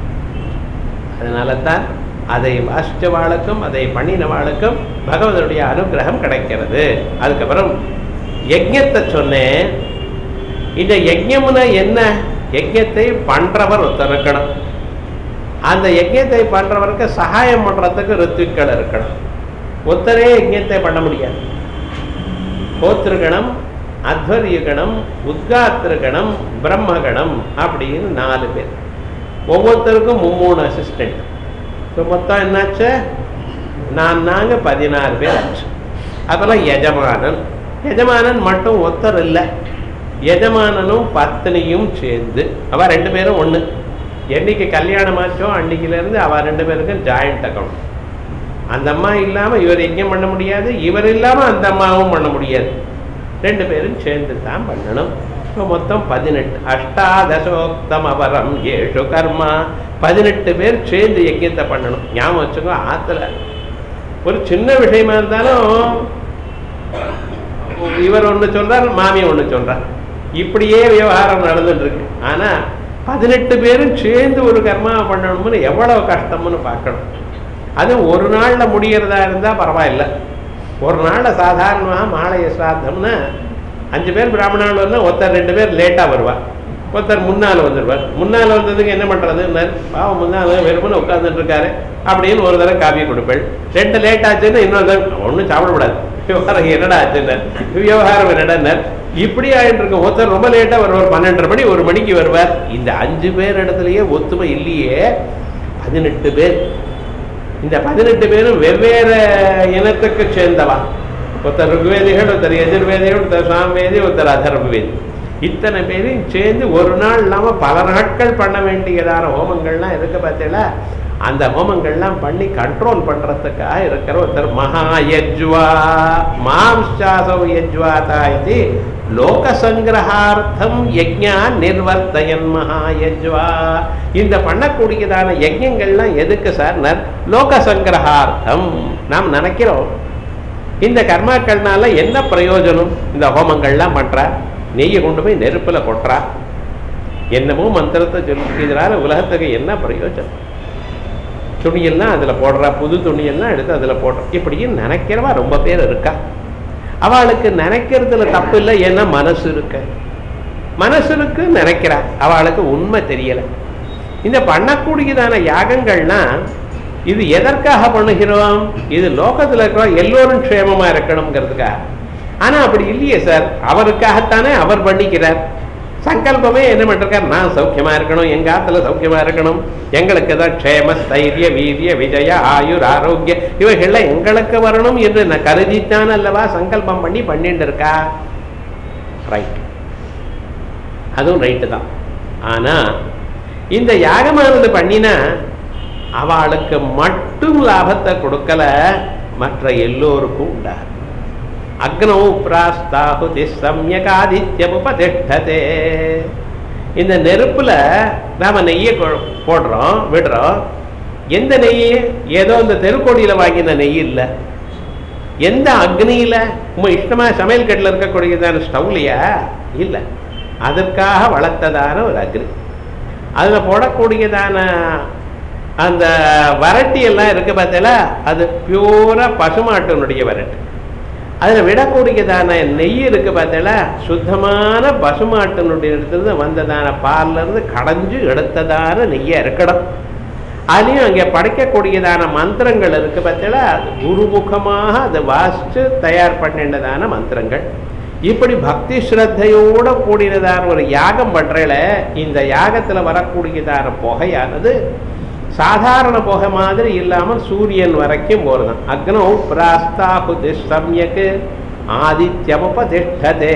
S1: அதனால தான் அதை வாசிச்சவாளுக்கும் அதை பண்ணினவாளுக்கும் பகவதனுடைய அனுகிரகம் கிடைக்கிறது அதுக்கப்புறம் யஜ்ஞத்தை சொன்னேன் இந்த யஜ்ஞம்னா என்ன யஜ்ஞத்தை பண்றவர் ஒருத்தர் இருக்கணும் அந்த யஜ்ஞத்தை பண்றவருக்கு சகாயம் பண்றதுக்கு ரித்துக்கள் இருக்கணும் ஒருத்தரே யஜ்ஞத்தை பண்ண முடியாது கோத்திருகணம் அத்வரியகணம் உத்காத்திருகணம் பிரம்மகணம் அப்படின்னு நாலு பேர் ஒவ்வொருத்தருக்கும் மும்மூணு அசிஸ்டண்ட் இப்போ மொத்தம் என்னாச்சு நான் நாங்கள் பதினாறு பேர் ஆச்சு அதெல்லாம் எஜமானன் எஜமானன் மட்டும் ஒருத்தர் இல்லை எஜமானனும் பத்னியும் சேர்ந்து அவ ரெண்டு பேரும் ஒன்று என்னைக்கு கல்யாணம் ஆச்சோ அன்னைக்கிலேருந்து அவ ரெண்டு பேருக்கும் ஜாயிண்ட் அக்கௌண்ட் அந்த அம்மா இல்லாமல் இவர் எங்கேயும் பண்ண முடியாது இவர் இல்லாமல் அந்த அம்மாவும் பண்ண முடியாது ரெண்டு பேரும் சேர்ந்து தான் பண்ணணும் இப்போ மொத்தம் பதினெட்டு அஷ்டாதசோக்தம் அபரம் ஏழு கர்மா பதினெட்டு பேர் சேர்ந்து யஜ்யத்தை பண்ணணும் ஞாபகம் வச்சுக்கோ ஆத்துல ஒரு சின்ன விஷயமா இருந்தாலும் இவர் ஒன்று சொல்றார் மாமி ஒன்று சொல்றார் இப்படியே விவகாரம் நடந்துட்டு இருக்கு ஆனா பதினெட்டு பேரும் சேர்ந்து ஒரு கர்மாவை பண்ணணும்னு எவ்வளவு கஷ்டம்னு பார்க்கணும் அது ஒரு நாள்ல முடியறதா இருந்தா பரவாயில்ல ஒரு நாள்ல சாதாரணமாக மாலைய சிராத்தம்னா அஞ்சு பேர் பிராமணால் வந்தால் ஒருத்தர் ரெண்டு பேர் லேட்டாக வருவா ஒருத்தர் முன்னால் வந்துடுவார் முன்னால் வந்ததுக்கு என்ன பண்ணுறதுன்னு பாவம் முன்னால் வெறுமனே உட்காந்துட்டு இருக்காரு அப்படின்னு ஒரு தடவை காப்பி கொடுப்பேன் ரெண்டு லேட் ஆச்சுன்னா இன்னொரு தடவை ஒன்றும் சாப்பிடக்கூடாது விவகாரம் என்னடா ஆச்சுன்னு விவகாரம் என்னடா இப்படி ஆயிட்டு இருக்க ஒருத்தர் ரொம்ப லேட்டாக வருவார் பன்னெண்டரை மணி ஒரு மணிக்கு வருவார் இந்த அஞ்சு பேர் இடத்துலயே ஒத்துமை இல்லையே பதினெட்டு பேர் இந்த பதினெட்டு பேரும் வெவ்வேறு இனத்துக்கு சேர்ந்தவா ஒருத்தர் ருக்வேதிகள் ஒருத்தர் எதிர்வேதிகள் ஒருத்தர் சாமவேதி ஒருத்தர் அதர்வேதி இத்தனை பேரையும் சேர்ந்து ஒரு நாள் இல்லாமல் பல நாட்கள் பண்ண வேண்டியதான ஹோமங்கள்லாம் இருக்கு பார்த்தீங்களா அந்த ஹோமங்கள்லாம் பண்ணி கண்ட்ரோல் பண்றதுக்காக இருக்கிற ஒருத்தர் மகா யஜ்வா மாம்சாசௌ யஜ்வாதா இது லோக சங்கிரகார்த்தம் யஜ்ஞா நிர்வர்த்தயன் மகா யஜ்வா இந்த பண்ணக்கூடியதான யஜ்ஞங்கள்லாம் எதுக்கு சார் லோக சங்கிரகார்த்தம் நாம் நினைக்கிறோம் இந்த கர்மாக்கள்னால என்ன பிரயோஜனம் இந்த ஹோமங்கள்லாம் பண்றா நெய்யை கொண்டு போய் நெருப்புல கொட்டுறா என்னமோ மந்திரத்தை சொல்லி இதனால உலகத்துக்கு என்ன பிரயோஜனம் துணியெல்லாம் அதுல போடுறா புது துணியெல்லாம் எடுத்து அதுல போடுறா இப்படியும் நினைக்கிறவா ரொம்ப பேர் இருக்கா அவளுக்கு நினைக்கிறதுல தப்பு இல்லை ஏன்னா மனசு இருக்கு மனசு இருக்கு நினைக்கிறா அவளுக்கு உண்மை தெரியல இந்த பண்ணக்கூடியதான யாகங்கள்னா இது எதற்காக பண்ணுகிறோம் இது லோகத்துல இருக்கிற எல்லோரும் க்ஷேமமா இருக்கணுங்கிறதுக்காக ஆனா அப்படி இல்லையே சார் அவருக்காகத்தானே அவர் பண்ணிக்கிறார் சங்கல்பமே என்ன பண்ணிருக்கார் நான் சௌக்கியமா இருக்கணும் எங்க ஆத்துல சௌக்கியமா இருக்கணும் எங்களுக்கு தான் க்ஷேம ஸ்தைரிய வீரிய விஜய ஆயுர் ஆரோக்கிய இவைகள்லாம் எங்களுக்கு வரணும் என்று நான் கருதித்தான் அல்லவா சங்கல்பம் பண்ணி பண்ணிட்டு இருக்கா ரைட் அதுவும் ரைட்டு தான் ஆனா இந்த யாகமானது பண்ணினா அவளுக்கு மட்டும் லாபத்தை கொடுக்கல மற்ற எல்லோருக்கும் உண்டாகும் அக்னோ பிராஸ்தாகுதி சமயகாதித்யம் உபதிஷ்டதே இந்த நெருப்புல நாம நெய்யை கொ- போடுறோம் விடுறோம் எந்த நெய் ஏதோ இந்த தெருக்கோடியில வாங்கின நெய் இல்லை எந்த அக்னியில உங்க இஷ்டமா சமையல் கட்டில் இருக்கக்கூடியதான ஸ்டவ்லையா இல்லை அதற்காக வளர்த்ததான ஒரு அக்னி அதில் போடக்கூடியதான அந்த வரட்டி எல்லாம் இருக்கு பார்த்தீங்களா அது பியூரா பசுமாட்டினுடைய வரட்டு அதில் விடக்கூடியதான நெய் இருக்கு பார்த்தீங்களா சுத்தமான பசுமாட்டினுடைய இடத்துல வந்ததான பால்ல இருந்து கடைஞ்சு எடுத்ததான நெய்யா இருக்கணும் அதுலேயும் அங்கே படைக்கக்கூடியதான மந்திரங்கள் இருக்கு பார்த்தீங்களா அது குருமுகமாக அதை வாசித்து தயார் பண்ணினதான மந்திரங்கள் இப்படி பக்தி ஸ்ரத்தையோட கூடினதான ஒரு யாகம் பண்றேல இந்த யாகத்தில் வரக்கூடியதான புகையானது சாதாரண புகை மாதிரி இல்லாமல் சூரியன் வரைக்கும் போகிறதான் அக்னோ பிராஸ்தாபுதி சம்யக் ஆதித்யமுபதிஷ்டதே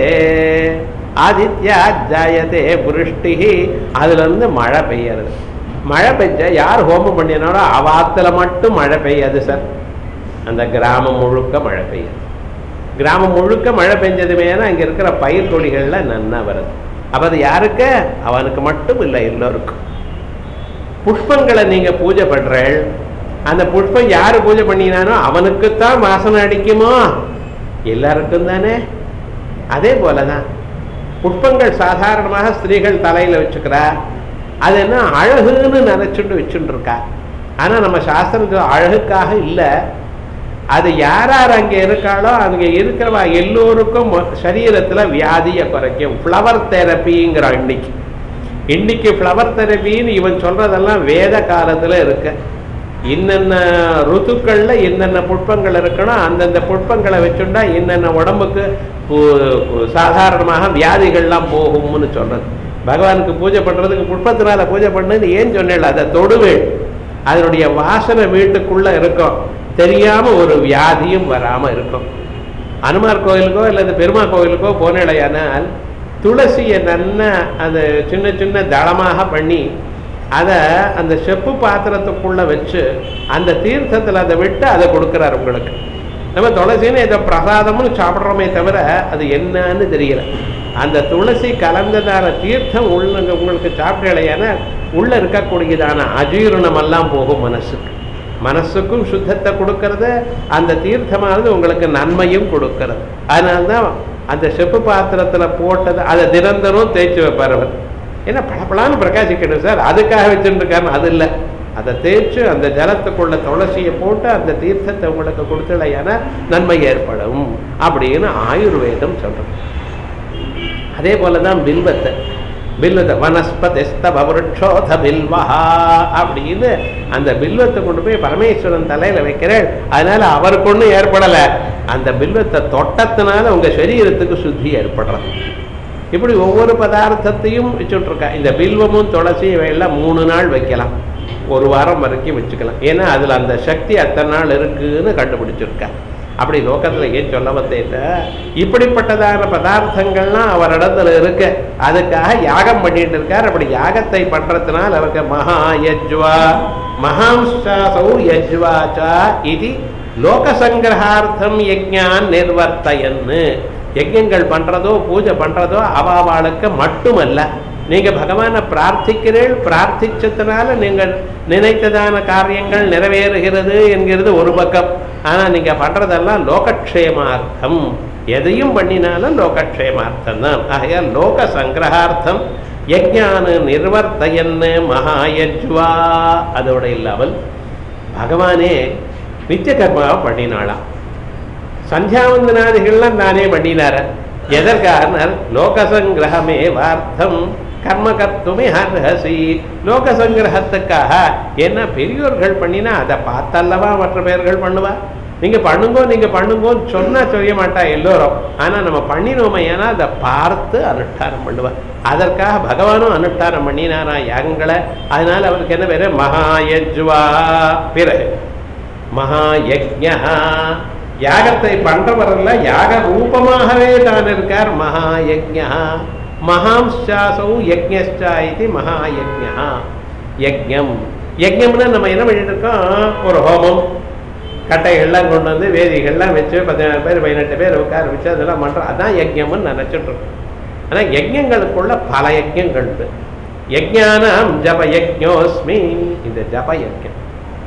S1: ஆதித்யா ஜாயதே புருஷ்டி அதுலேருந்து மழை பெய்யறது மழை பெஞ்ச யார் ஹோமம் பண்ணினாரோ அவாத்துல மட்டும் மழை பெய்யாது சார் அந்த கிராமம் முழுக்க மழை பெய்யுது கிராமம் முழுக்க மழை பெஞ்சதுமேனா அங்கே இருக்கிற பயிர் கொடிகள்ல நன்னா வருது அப்போ அது யாருக்கு அவனுக்கு மட்டும் இல்லை எல்லோருக்கும் புஷ்பங்களை நீங்க பூஜை பண்றீள் அந்த புஷ்பம் யாரு பூஜை பண்ணினானோ அவனுக்குத்தான் வாசனை அடிக்குமோ எல்லாருக்கும் தானே அதே போலதான் புஷ்பங்கள் சாதாரணமாக ஸ்திரீகள் தலையில வச்சுக்கிறா அது என்ன அழகுன்னு நினைச்சுட்டு வச்சுட்டு இருக்கா ஆனா நம்ம சாஸ்திரத்துல அழகுக்காக இல்லை அது யார் யார் அங்கே இருக்காளோ அங்கே இருக்கிறவா எல்லோருக்கும் சரீரத்துல வியாதியை குறைக்கும் ஃப்ளவர் தெரப்பிங்கிறான் இன்னைக்கு இன்னைக்கு ஃப்ளவர் தெரப்பின்னு இவன் சொல்றதெல்லாம் வேத காலத்துல இருக்கு இன்னென்ன ருத்துக்கள்ல என்னென்ன புஷ்பங்கள் இருக்கணும் அந்தந்த புஷ்பங்களை வச்சுட்டா என்னென்ன உடம்புக்கு பு- பு- சாதாரணமாக வியாதிகள்லாம் போகும்னு சொல்றது பகவானுக்கு பூஜை பண்றதுக்கு புஷ்பத்தினால பூஜை பண்ணுன்னு ஏன் சொன்னேன் அதை தொடுவேன் அதனுடைய வாசனை வீட்டுக்குள்ள இருக்கும் தெரியாம ஒரு வியாதியும் வராம இருக்கும் அனுமார் கோயிலுக்கோ அல்லது பெருமா கோயிலுக்கோ போனேடையானால் துளசியை நல்லா அந்த சின்ன சின்ன தளமாக பண்ணி அதை அந்த செப்பு பாத்திரத்துக்குள்ள வச்சு அந்த தீர்த்தத்தில் அதை விட்டு அதை கொடுக்குறாரு உங்களுக்கு நம்ம துளசின்னு இதை பிரசாதம்னு சாப்பிட்றோமே தவிர அது என்னன்னு தெரியல அந்த துளசி கலந்ததான தீர்த்தம் உள்ள உங்களுக்கு சாப்பிட்டலையான உள்ள இருக்கக்கூடியதான அஜீரணம் எல்லாம் போகும் மனசுக்கு மனசுக்கும் சுத்தத்தை கொடுக்கறது அந்த தீர்த்தமானது உங்களுக்கு நன்மையும் கொடுக்கறது அதனால்தான் அந்த செப்பு பாத்திரத்துல போட்டது அதை தினந்தரும் தேய்ச்சி வைப்பார் அவர் ஏன்னா பளபளான்னு பிரகாசிக்கணும் சார் அதுக்காக வச்சுட்டு இருக்காருன்னு அது இல்லை அதை தேய்ச்சு அந்த ஜலத்துக்குள்ள துளசியை போட்டு அந்த தீர்த்தத்தை உங்களுக்கு கொடுத்தலையான நன்மை ஏற்படும் அப்படின்னு ஆயுர்வேதம் சொல்றது அதே போல தான் பில்வத்தை பில்வத்தை வனஸ்பதிஸ்தப விருட்சோத பில்வஹா அப்படின்னு அந்த பில்வத்தை கொண்டு போய் பரமேஸ்வரன் தலையில வைக்கிறேன் அதனால அவருக்கு ஒன்றும் ஏற்படல அந்த பில்வத்தை தொட்டத்தினால உங்க சரீரத்துக்கு சுத்தி ஏற்படுறது இப்படி ஒவ்வொரு பதார்த்தத்தையும் வச்சுட்டு இருக்கா இந்த பில்வமும் துளசியும் எல்லாம் மூணு நாள் வைக்கலாம் ஒரு வாரம் வரைக்கும் வச்சுக்கலாம் ஏன்னா அதுல அந்த சக்தி அத்தனை நாள் இருக்குன்னு கண்டுபிடிச்சிருக்கா அப்படி லோகத்துல ஏன் சொல்ல வந்தேன் இப்படிப்பட்டதான பதார்த்தங்கள்லாம் அவரிடத்துல இருக்கு அதுக்காக யாகம் பண்ணிட்டு இருக்கார் அப்படி யாகத்தை பண்றதுனால அவருக்கு மகா யஜ்வா மகாம்சாசௌ யஜ்வாச்சா இது லோக சங்கிரகார்த்தம் யஜ்ஞான் நிர்வர்த்தயன்னு யஜ்ஞங்கள் பண்றதோ பூஜை பண்றதோ அவாவாளுக்கு மட்டுமல்ல நீங்க பகவானை பிரார்த்திக்கிறீர்கள் பிரார்த்திச்சதுனால நீங்கள் நினைத்ததான காரியங்கள் நிறைவேறுகிறது என்கிறது ஒரு பக்கம் ஆனா நீங்க பண்றதெல்லாம் லோகக்ஷேமார்த்தம் எதையும் பண்ணினாலும் லோகக்ஷேமார்த்தம் தான் ஆகையால் லோக சங்கிரகார்த்தம் யஜ்ஞான நிர்வர்த்தயன்னு மகாயஜ்வா அதோட இல்லாமல் பகவானே நித்திய கர்மாவை பண்ணினாளாம் சந்தியாவந்தனாதிகள்லாம் தானே பண்ணினார எதற்காக லோகசங்கிரகமே வார்த்தம் கர்ம கர்த்துமே அர்ஹசி லோக சங்கிரகத்துக்காக என்ன பெரியோர்கள் பண்ணினா அதை பார்த்தல்லவா மற்ற பேர்கள் பண்ணுவா நீங்க பண்ணுங்கோ நீங்க பண்ணுங்கோன்னு சொன்னா செய்ய மாட்டா எல்லோரும் ஆனா நம்ம பண்ணினோமே ஏன்னா அதை பார்த்து அனுஷ்டானம் பண்ணுவா அதற்காக பகவானும் அனுஷ்டானம் பண்ணினாரா யாகங்களை அதனால அவருக்கு என்ன பேரு மகாயஜ்வா பிறகு மகாயஜ்ஞா யாகத்தை பண்றவரல்ல யாக ரூபமாகவே தான் இருக்கார் மகாயஜ்ஞா மகாம்சாசௌ யஜ்ஞா இது மகாயஜ்ஞா யஜ்ஞம் யஜ்ஞம்னா நம்ம என்ன பண்ணிட்டு இருக்கோம் ஒரு ஹோமம் கட்டைகள்லாம் கொண்டு வந்து வேதிகள்லாம் வச்சு பதினாறு பேர் பதினெட்டு பேர் உட்கார வச்சு அதெல்லாம் பண்ணுறோம் அதான் யஜ்ஞம்னு நினச்சிட்டு இருக்கோம் ஆனால் யஜ்ஞங்களுக்குள்ள பல யஜ்ஞங்கள் உண்டு யஜ்ஞானம் ஜப யஜ்ஞோஸ்மி இந்த ஜப யஜ்ஞம்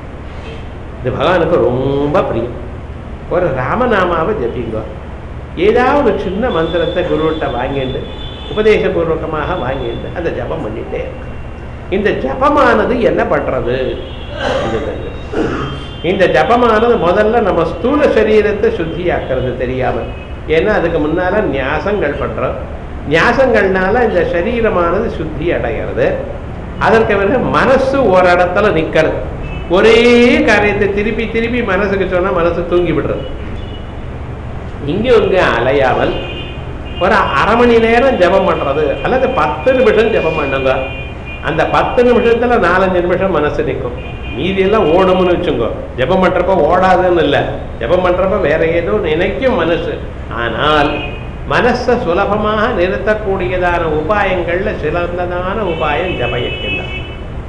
S1: இது பகவானுக்கு ரொம்ப பிரியம் ஒரு ராமநாமாவை ஜபிங்க ஏதாவது ஒரு சின்ன மந்திரத்தை குருவிட்ட வாங்கிட்டு உபதேசபூர்வகமாக வாங்கிட்டு அந்த ஜபம் பண்ணிட்டே இருக்கு இந்த ஜபமானது என்ன பண்றது இதுதாங்க. இந்த ஜபமானது முதல்ல நம்ம ஸ்தூல சரீரத்தை சுத்தியாக்குறது தெரியாம ஏன்னா அதுக்கு முன்னால நியாசங்கள் பண்றோம் நியாசங்கள்னால இந்த சரீரமானது சுத்தி அடைகிறது அதற்கு பிறகு மனசு ஒரு இடத்துல நிக்கிறது ஒரே காரியத்தை திருப்பி திருப்பி மனசுக்கு சொன்னா மனசு தூங்கி விடுறது இங்க இங்க அலையாமல் ஒரு அரை மணி நேரம் ஜெபம் பண்றது அல்லது பத்து நிமிஷம் ஜெபம் பண்ணுங்க அந்த பத்து நிமிஷத்துல நாலஞ்சு நிமிஷம் மனசு நிற்கும் மீதி எல்லாம் ஓடும்னு வச்சுக்கோ ஜெபம் பண்றப்ப ஓடாதுன்னு இல்லை ஜெபம் பண்றப்ப வேற ஏதோ நினைக்கும் மனசு ஆனால் மனசை சுலபமாக நிறுத்தக்கூடியதான உபாயங்கள்ல சிறந்ததான உபாயம் ஜப யஜ்யம் தான்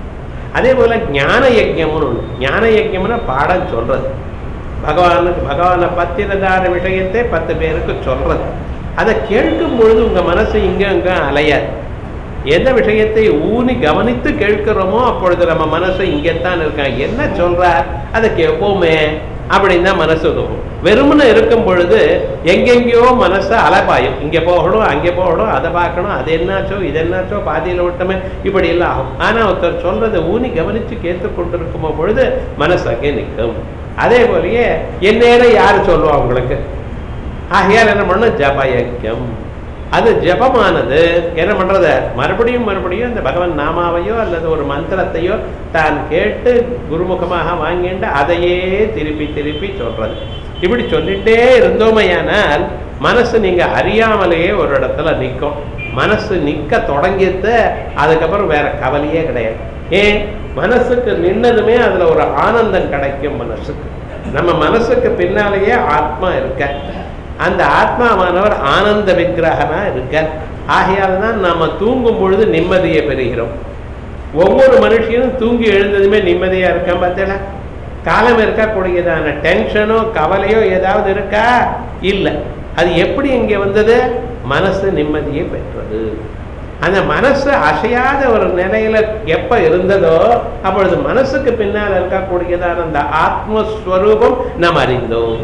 S1: அதே போல ஞான யஜ்யம்னு ஒண்ணு ஞான யஜ்யம்னா பாடம் சொல்றது பகவானுக்கு பகவானை பத்தினதான விஷயத்தை பத்து பேருக்கு சொல்றது அதை கேட்கும் பொழுது உங்க மனசு இங்க அங்க அலையாது எந்த விஷயத்தை ஊனி கவனித்து கேட்கிறோமோ அப்பொழுது நம்ம மனசு இங்கத்தான் இருக்கான் என்ன சொல்றார் அதை கேட்போமே அப்படின்னு தான் மனசு தோணும் வெறுமனே இருக்கும் பொழுது எங்கெங்கேயோ மனசு அலைப்பாயும் இங்க போகணும் அங்கே போகணும் அதை பார்க்கணும் அது என்னாச்சோ இது என்னாச்சோ பாதியில விட்டமே இப்படி எல்லாம் ஆகும் ஆனா ஒருத்தர் சொல்றதை ஊனி கவனிச்சு கேட்டு கொண்டிருக்கும் பொழுது மனசு அங்கே நிற்கும் அதே போலயே எந்நேரம் யாரு சொல்லுவா உங்களுக்கு ஆகையால் என்ன பண்ணும் ஜபயக்கம் அது ஜபமானது என்ன பண்றது மறுபடியும் மறுபடியும் இந்த பகவன் நாமாவையோ அல்லது ஒரு மந்திரத்தையோ தான் கேட்டு குருமுகமாக வாங்கிட்டு அதையே திருப்பி திருப்பி சொல்றது இப்படி சொல்லிட்டே இருந்தோமையானால் மனசு நீங்க அறியாமலேயே ஒரு இடத்துல நிற்கும் மனசு நிக்க தொடங்கிட்டு அதுக்கப்புறம் வேற கவலையே கிடையாது ஏன் மனசுக்கு நின்னதுமே அதுல ஒரு ஆனந்தம் கிடைக்கும் மனசுக்கு நம்ம மனசுக்கு பின்னாலேயே ஆத்மா இருக்க அந்த ஆத்மாவானவர் ஆனந்த விக்கிரகனா இருக்க ஆகையால் தான் நாம தூங்கும் பொழுது நிம்மதியை பெறுகிறோம் ஒவ்வொரு மனுஷனும் தூங்கி எழுந்ததுமே நிம்மதியா இருக்கான் பார்த்தல காலம் இருக்கக்கூடியதான டென்ஷனோ கவலையோ ஏதாவது இருக்கா இல்லை அது எப்படி இங்கே வந்தது மனசு நிம்மதியை பெற்றது அந்த மனசு அசையாத ஒரு நிலையில எப்ப இருந்ததோ அப்பொழுது மனசுக்கு பின்னால் இருக்கக்கூடியதான அந்த ஆத்மஸ்வரூபம் நாம் அறிந்தோம்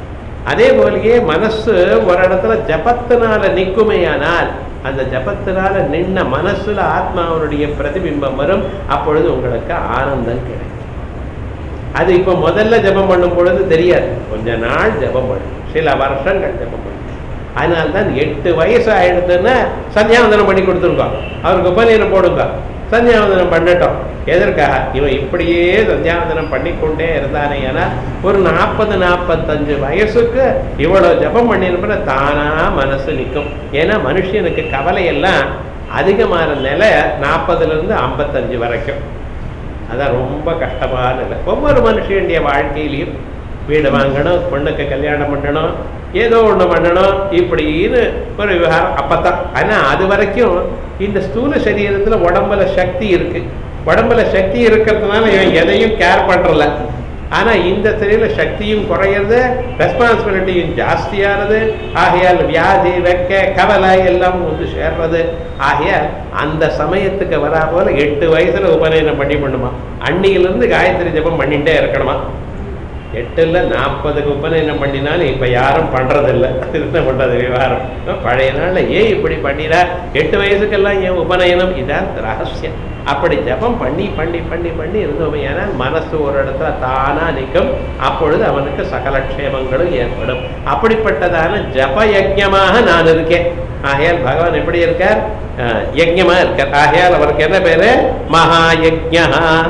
S1: அதே போலயே மனசு ஒரு இடத்துல ஜபத்தினால நிற்குமேயானால் அந்த ஜபத்தினால நின்ன மனசுல ஆத்மாவனுடைய பிரதிபிம்பம் வரும் அப்பொழுது உங்களுக்கு ஆனந்தம் கிடைக்கும் அது இப்ப முதல்ல ஜெபம் பண்ணும் பொழுது தெரியாது கொஞ்ச நாள் ஜெபம் பண்ணும் சில வருஷங்கள் ஜெபம் பண்ணும் அதனால்தான் எட்டு வயசு ஆயிடுதுன்னா சந்தியாவந்தனம் பண்ணி கொடுத்துருங்க அவருக்கு உபநயனம் போடுங்க சந்தியாவந்தனம் பண்ணட்டும் எதற்காக இவன் இப்படியே சந்தியாவந்தனம் பண்ணிக்கொண்டே இருந்தானே ஏன்னா ஒரு நாற்பது நாற்பத்தஞ்சு வயசுக்கு இவ்வளவு ஜபம் பண்ணிருப்ப தானா மனசு நிற்கும் ஏன்னா மனுஷனுக்கு கவலை எல்லாம் அதிகமான நிலை நாற்பதுல இருந்து ஐம்பத்தஞ்சு வரைக்கும் அதான் ரொம்ப கஷ்டமான நிலை ஒவ்வொரு மனுஷனுடைய வாழ்க்கையிலையும் வீடு வாங்கணும் பொண்ணுக்கு கல்யாணம் பண்ணணும் ஏதோ ஒண்ணு பண்ணணும் இப்படின்னு ஒரு விவகாரம் அப்பதான் ஆனா அது வரைக்கும் இந்த ஸ்தூல சரீரத்துல உடம்புல சக்தி இருக்கு உடம்புல சக்தி இருக்கிறதுனால இவன் எதையும் கேர் பண்றல ஆனா இந்த சரீர சக்தியும் குறையிறது ரெஸ்பான்சிபிலிட்டியும் ஜாஸ்தியானது ஆகையால் வியாதி வெக்க கவலை எல்லாம் வந்து சேர்றது ஆகையால் அந்த சமயத்துக்கு வரா போல எட்டு வயசுல உபநயனம் பண்ணி பண்ணுமா அன்னியிலிருந்து காயத்ரி ஜபம் பண்ணிட்டே இருக்கணுமா எட்டுல நாற்பதுக்கு உபநயனம் பண்ணினாலும் இப்ப யாரும் பண்றதில்ல என்ன பண்றது விவகாரம் பழைய நாள்ல ஏன் இப்படி பண்ணிடா எட்டு வயசுக்கெல்லாம் ஏன் உபநயனம் இதான் ரகசியம் அப்படி ஜபம் பண்ணி பண்ணி பண்ணி பண்ணி இருந்தோமே ஏன்னா மனசு ஒரு இடத்துல தானா நிற்கும் அப்பொழுது அவனுக்கு சகல க்ஷேமங்களும் ஏற்படும் அப்படிப்பட்டதான ஜப யஜ்யமாக நான் இருக்கேன் ஆகையால் பகவான் எப்படி இருக்கார் அஹ், யஜ்ஞமா இருக்கார் ஆகையால் அவருக்கு என்ன பேரு மகா யஜ்ஞா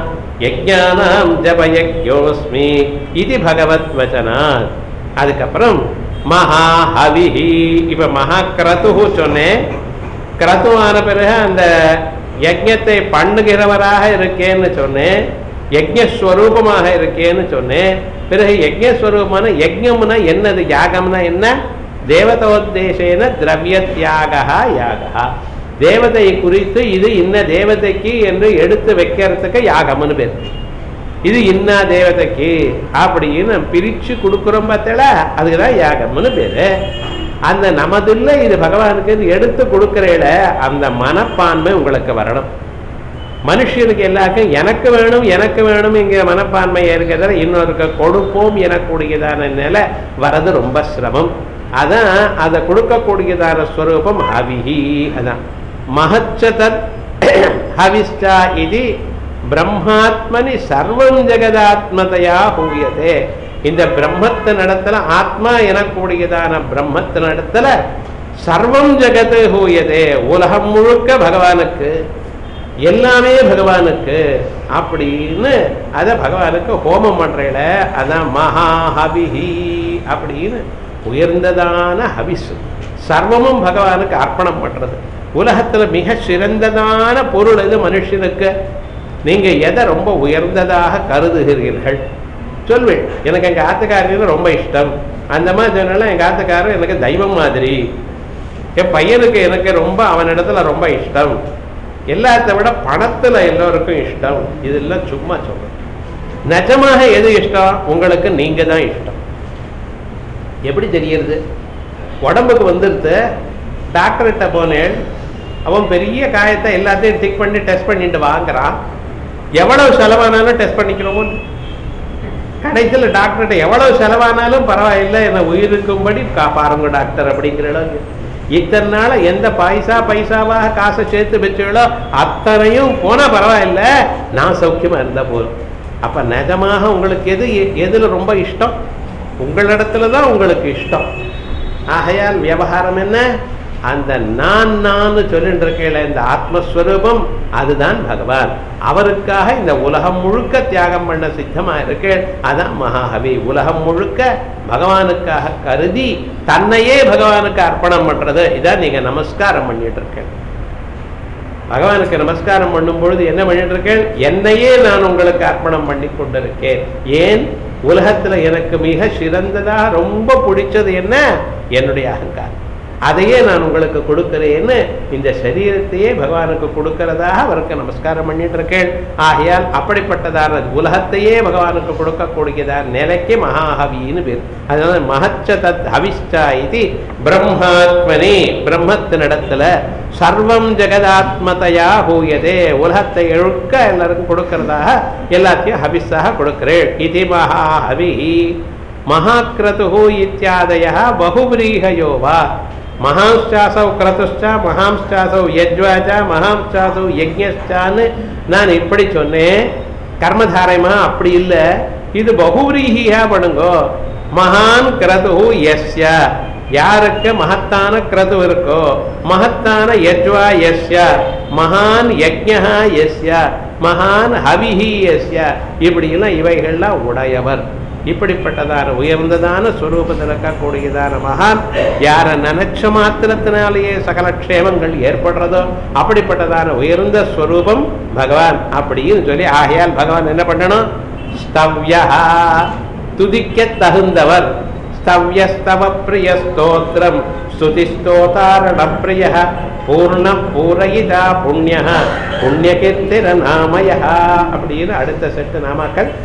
S1: யஜ்ஞானாம் ஜபயஜோஸ்மி இது பகவத் வச்சனாத் அதுக்கப்புறம் மகா ஹவிஹி இப்ப மகா கிரதுஹு சொன்னேன் கிரதுவான பிறகு அந்த யஜ்ஞத்தை பண்ணுகிறவராக இருக்கேன்னு சொன்னேன் யஜ்ஞஸ்வரூபமாக இருக்கேன்னு சொன்னேன் பிறகு யஜ்ஞஸ்வரூபமான யஜ்ஞம்னா என்னது யாகம்னா என்ன தேவதோத்தேசேன திரவிய தியாகா யாகா தேவதை குறித்து இது இன்ன தேவதைக்கு என்று எடுத்து வைக்கிறதுக்கு யாகம்னு பேர் இது இன்னா தேவதைக்கு அப்படின்னு பிரிச்சு கொடுக்குறோம் பார்த்தல அதுக்குதான் யாகம்னு பேரு அந்த நமதுள்ள இது பகவானுக்கு இது எடுத்து கொடுக்கிறேல அந்த மனப்பான்மை உங்களுக்கு வரணும் மனுஷனுக்கு எல்லாருக்கும் எனக்கு வேணும் எனக்கு வேணும் இங்க மனப்பான்மை இருக்கிறத இன்னொருக்கு கொடுப்போம் எனக்கூடியதான நிலை வரது ரொம்ப சிரமம் அதான் அதை கொடுக்கக்கூடியதான ஸ்வரூபம் அவிஹி அதான் மகச்சதத் ஹவிஷ்டா இது பிரம்மாத்மனி சர்வம் ஜெகதாத்மதையா ஹூயதே இந்த பிரம்மத்தின் இடத்துல ஆத்மா எனக்கூடியதான பிரம்மத்தின் இடத்துல சர்வம் ஜெகத்து ஹூயதே உலகம் முழுக்க பகவானுக்கு எல்லாமே பகவானுக்கு அப்படின்னு அத பகவானுக்கு ஹோமம் பண்றேல அதான் மகாஹபிஹி அப்படின்னு உயர்ந்ததான ஹவிஸ் சர்வமும் பகவானுக்கு அர்ப்பணம் பண்றது உலகத்துல மிக சிறந்ததான பொருள் எது மனுஷனுக்கு நீங்க எதை ரொம்ப உயர்ந்ததாக கருதுகிறீர்கள் சொல்வேன் எனக்கு எங்க ஆத்துக்காரர் ரொம்ப இஷ்டம் அந்த மாதிரி சொன்னாலும் எங்க ஆத்துக்காரர் எனக்கு தெய்வம் மாதிரி என் பையனுக்கு எனக்கு ரொம்ப அவனிடத்துல ரொம்ப இஷ்டம் எல்லாத்த விட பணத்துல எல்லோருக்கும் இஷ்டம் இதெல்லாம் சும்மா சொல்றேன் நிஜமாக எது இஷ்டம் உங்களுக்கு நீங்க தான் இஷ்டம் எப்படி தெரியுது உடம்புக்கு வந்துருது டாக்டர்கிட்ட போனேன் அவன் பெரிய காயத்தை எல்லாத்தையும் டிக் பண்ணி டெஸ்ட் பண்ணிட்டு வாங்குறான் எவ்வளவு செலவானாலும் டெஸ்ட் பண்ணிக்கிறோமோ கடைசியில் டாக்டர்கிட்ட எவ்வளவு செலவானாலும் பரவாயில்லை என்னை உயிருக்கும்படி கா- பாருங்க டாக்டர் அப்படிங்கிற அளவுக்கு இத்தனை நாள் எந்த பைசா பைசாவாக காசை சேர்த்து வச்சுகளோ அத்தனையும் போனா பரவாயில்ல நான் சௌக்கியமா இருந்தா போதும் அப்ப நிஜமாக உங்களுக்கு எது எ- எதுல ரொம்ப இஷ்டம் உங்களிடத்துல தான் உங்களுக்கு இஷ்டம் ஆகையால் விவகாரம் என்ன அந்த நான் நான் சொல்லிட்டு இருக்கேன் இந்த ஆத்மஸ்வரூபம் அதுதான் பகவான் அவருக்காக இந்த உலகம் முழுக்க தியாகம் பண்ண சித்தமா இருக்கு அதான் மகாஹவி உலகம் முழுக்க பகவானுக்காக கருதி தன்னையே பகவானுக்கு அர்ப்பணம் பண்றது இதான் நீங்க நமஸ்காரம் பண்ணிட்டு இருக்கேன் பகவானுக்கு நமஸ்காரம் பண்ணும் பொழுது என்ன பண்ணிட்டு இருக்கேன் என்னையே நான் உங்களுக்கு அர்ப்பணம் பண்ணி கொண்டிருக்கேன் ஏன் உலகத்துல எனக்கு மிக சிறந்ததா ரொம்ப பிடிச்சது என்ன என்னுடைய அகங்காரம் அதையே நான் உங்களுக்கு கொடுக்கிறேன்னு இந்த சரீரத்தையே பகவானுக்கு கொடுக்கிறதாக அவருக்கு நமஸ்காரம் பண்ணிட்டு இருக்கேன் ஆகையால் அப்படிப்பட்டதான உலகத்தையே பகவானுக்கு கொடுக்கக்கூடியதான நிலைக்கு மகாஹவின்னு பேர் அதனால மகச்ச தத் ஹவிஷ்டா இது பிரம்மாத்மனி பிரம்மத்தினிடத்துல சர்வம் ஜெகதாத்மதையா ஹூயதே உலகத்தை எழுக்க எல்லாருக்கும் கொடுக்கிறதாக எல்லாத்தையும் ஹவிஸாக கொடுக்கிறேன் இது மகாஹவி மகாக்கிரது இத்தியாதய பகுபிரீகயோ வா மகாம்சாசௌ கிரதுஷ்சா மகாம்சாசௌ யஜ்வாஜா மகாம்சாசௌ யஜ்ஞான்னு நான் இப்படி சொன்னேன் கர்மதாரயமா அப்படி இல்லை இது பகுவிரீகியா பண்ணுங்கோ மகான் கிரது எஸ்ய யாருக்கு மகத்தான கிரது இருக்கோ மகத்தான யஜ்வா எஸ்ய மகான் யஜ்ஞா எஸ்ய மகான் ஹவிஹி எஸ்ய இப்படியெல்லாம் இவைகள்லாம் உடையவர் இப்படிப்பட்டதான உயர்ந்ததான ஸ்வரூபத்தில் இருக்கக்கூடியதான மகான் யாரை நினைச்ச மாத்திரத்தினாலேயே சகல க்ஷேமங்கள் ஏற்படுறதோ அப்படிப்பட்டதான உயர்ந்த ஸ்வரூபம் பகவான் அப்படின்னு சொல்லி ஆகையால் பகவான் என்ன பண்ணணும் ஸ்தவ்யா துதிக்க தகுந்தவர் ஸ்தவ்யஸ்தவ பிரிய ஸ்தோத்திரம் ஸ்துதி ஸ்தோதாரண பிரிய பூர்ண பூரயிதா புண்ணிய புண்ணியகீர்த்திர நாமய அப்படின்னு அடுத்த செட்டு நாமாக்கள்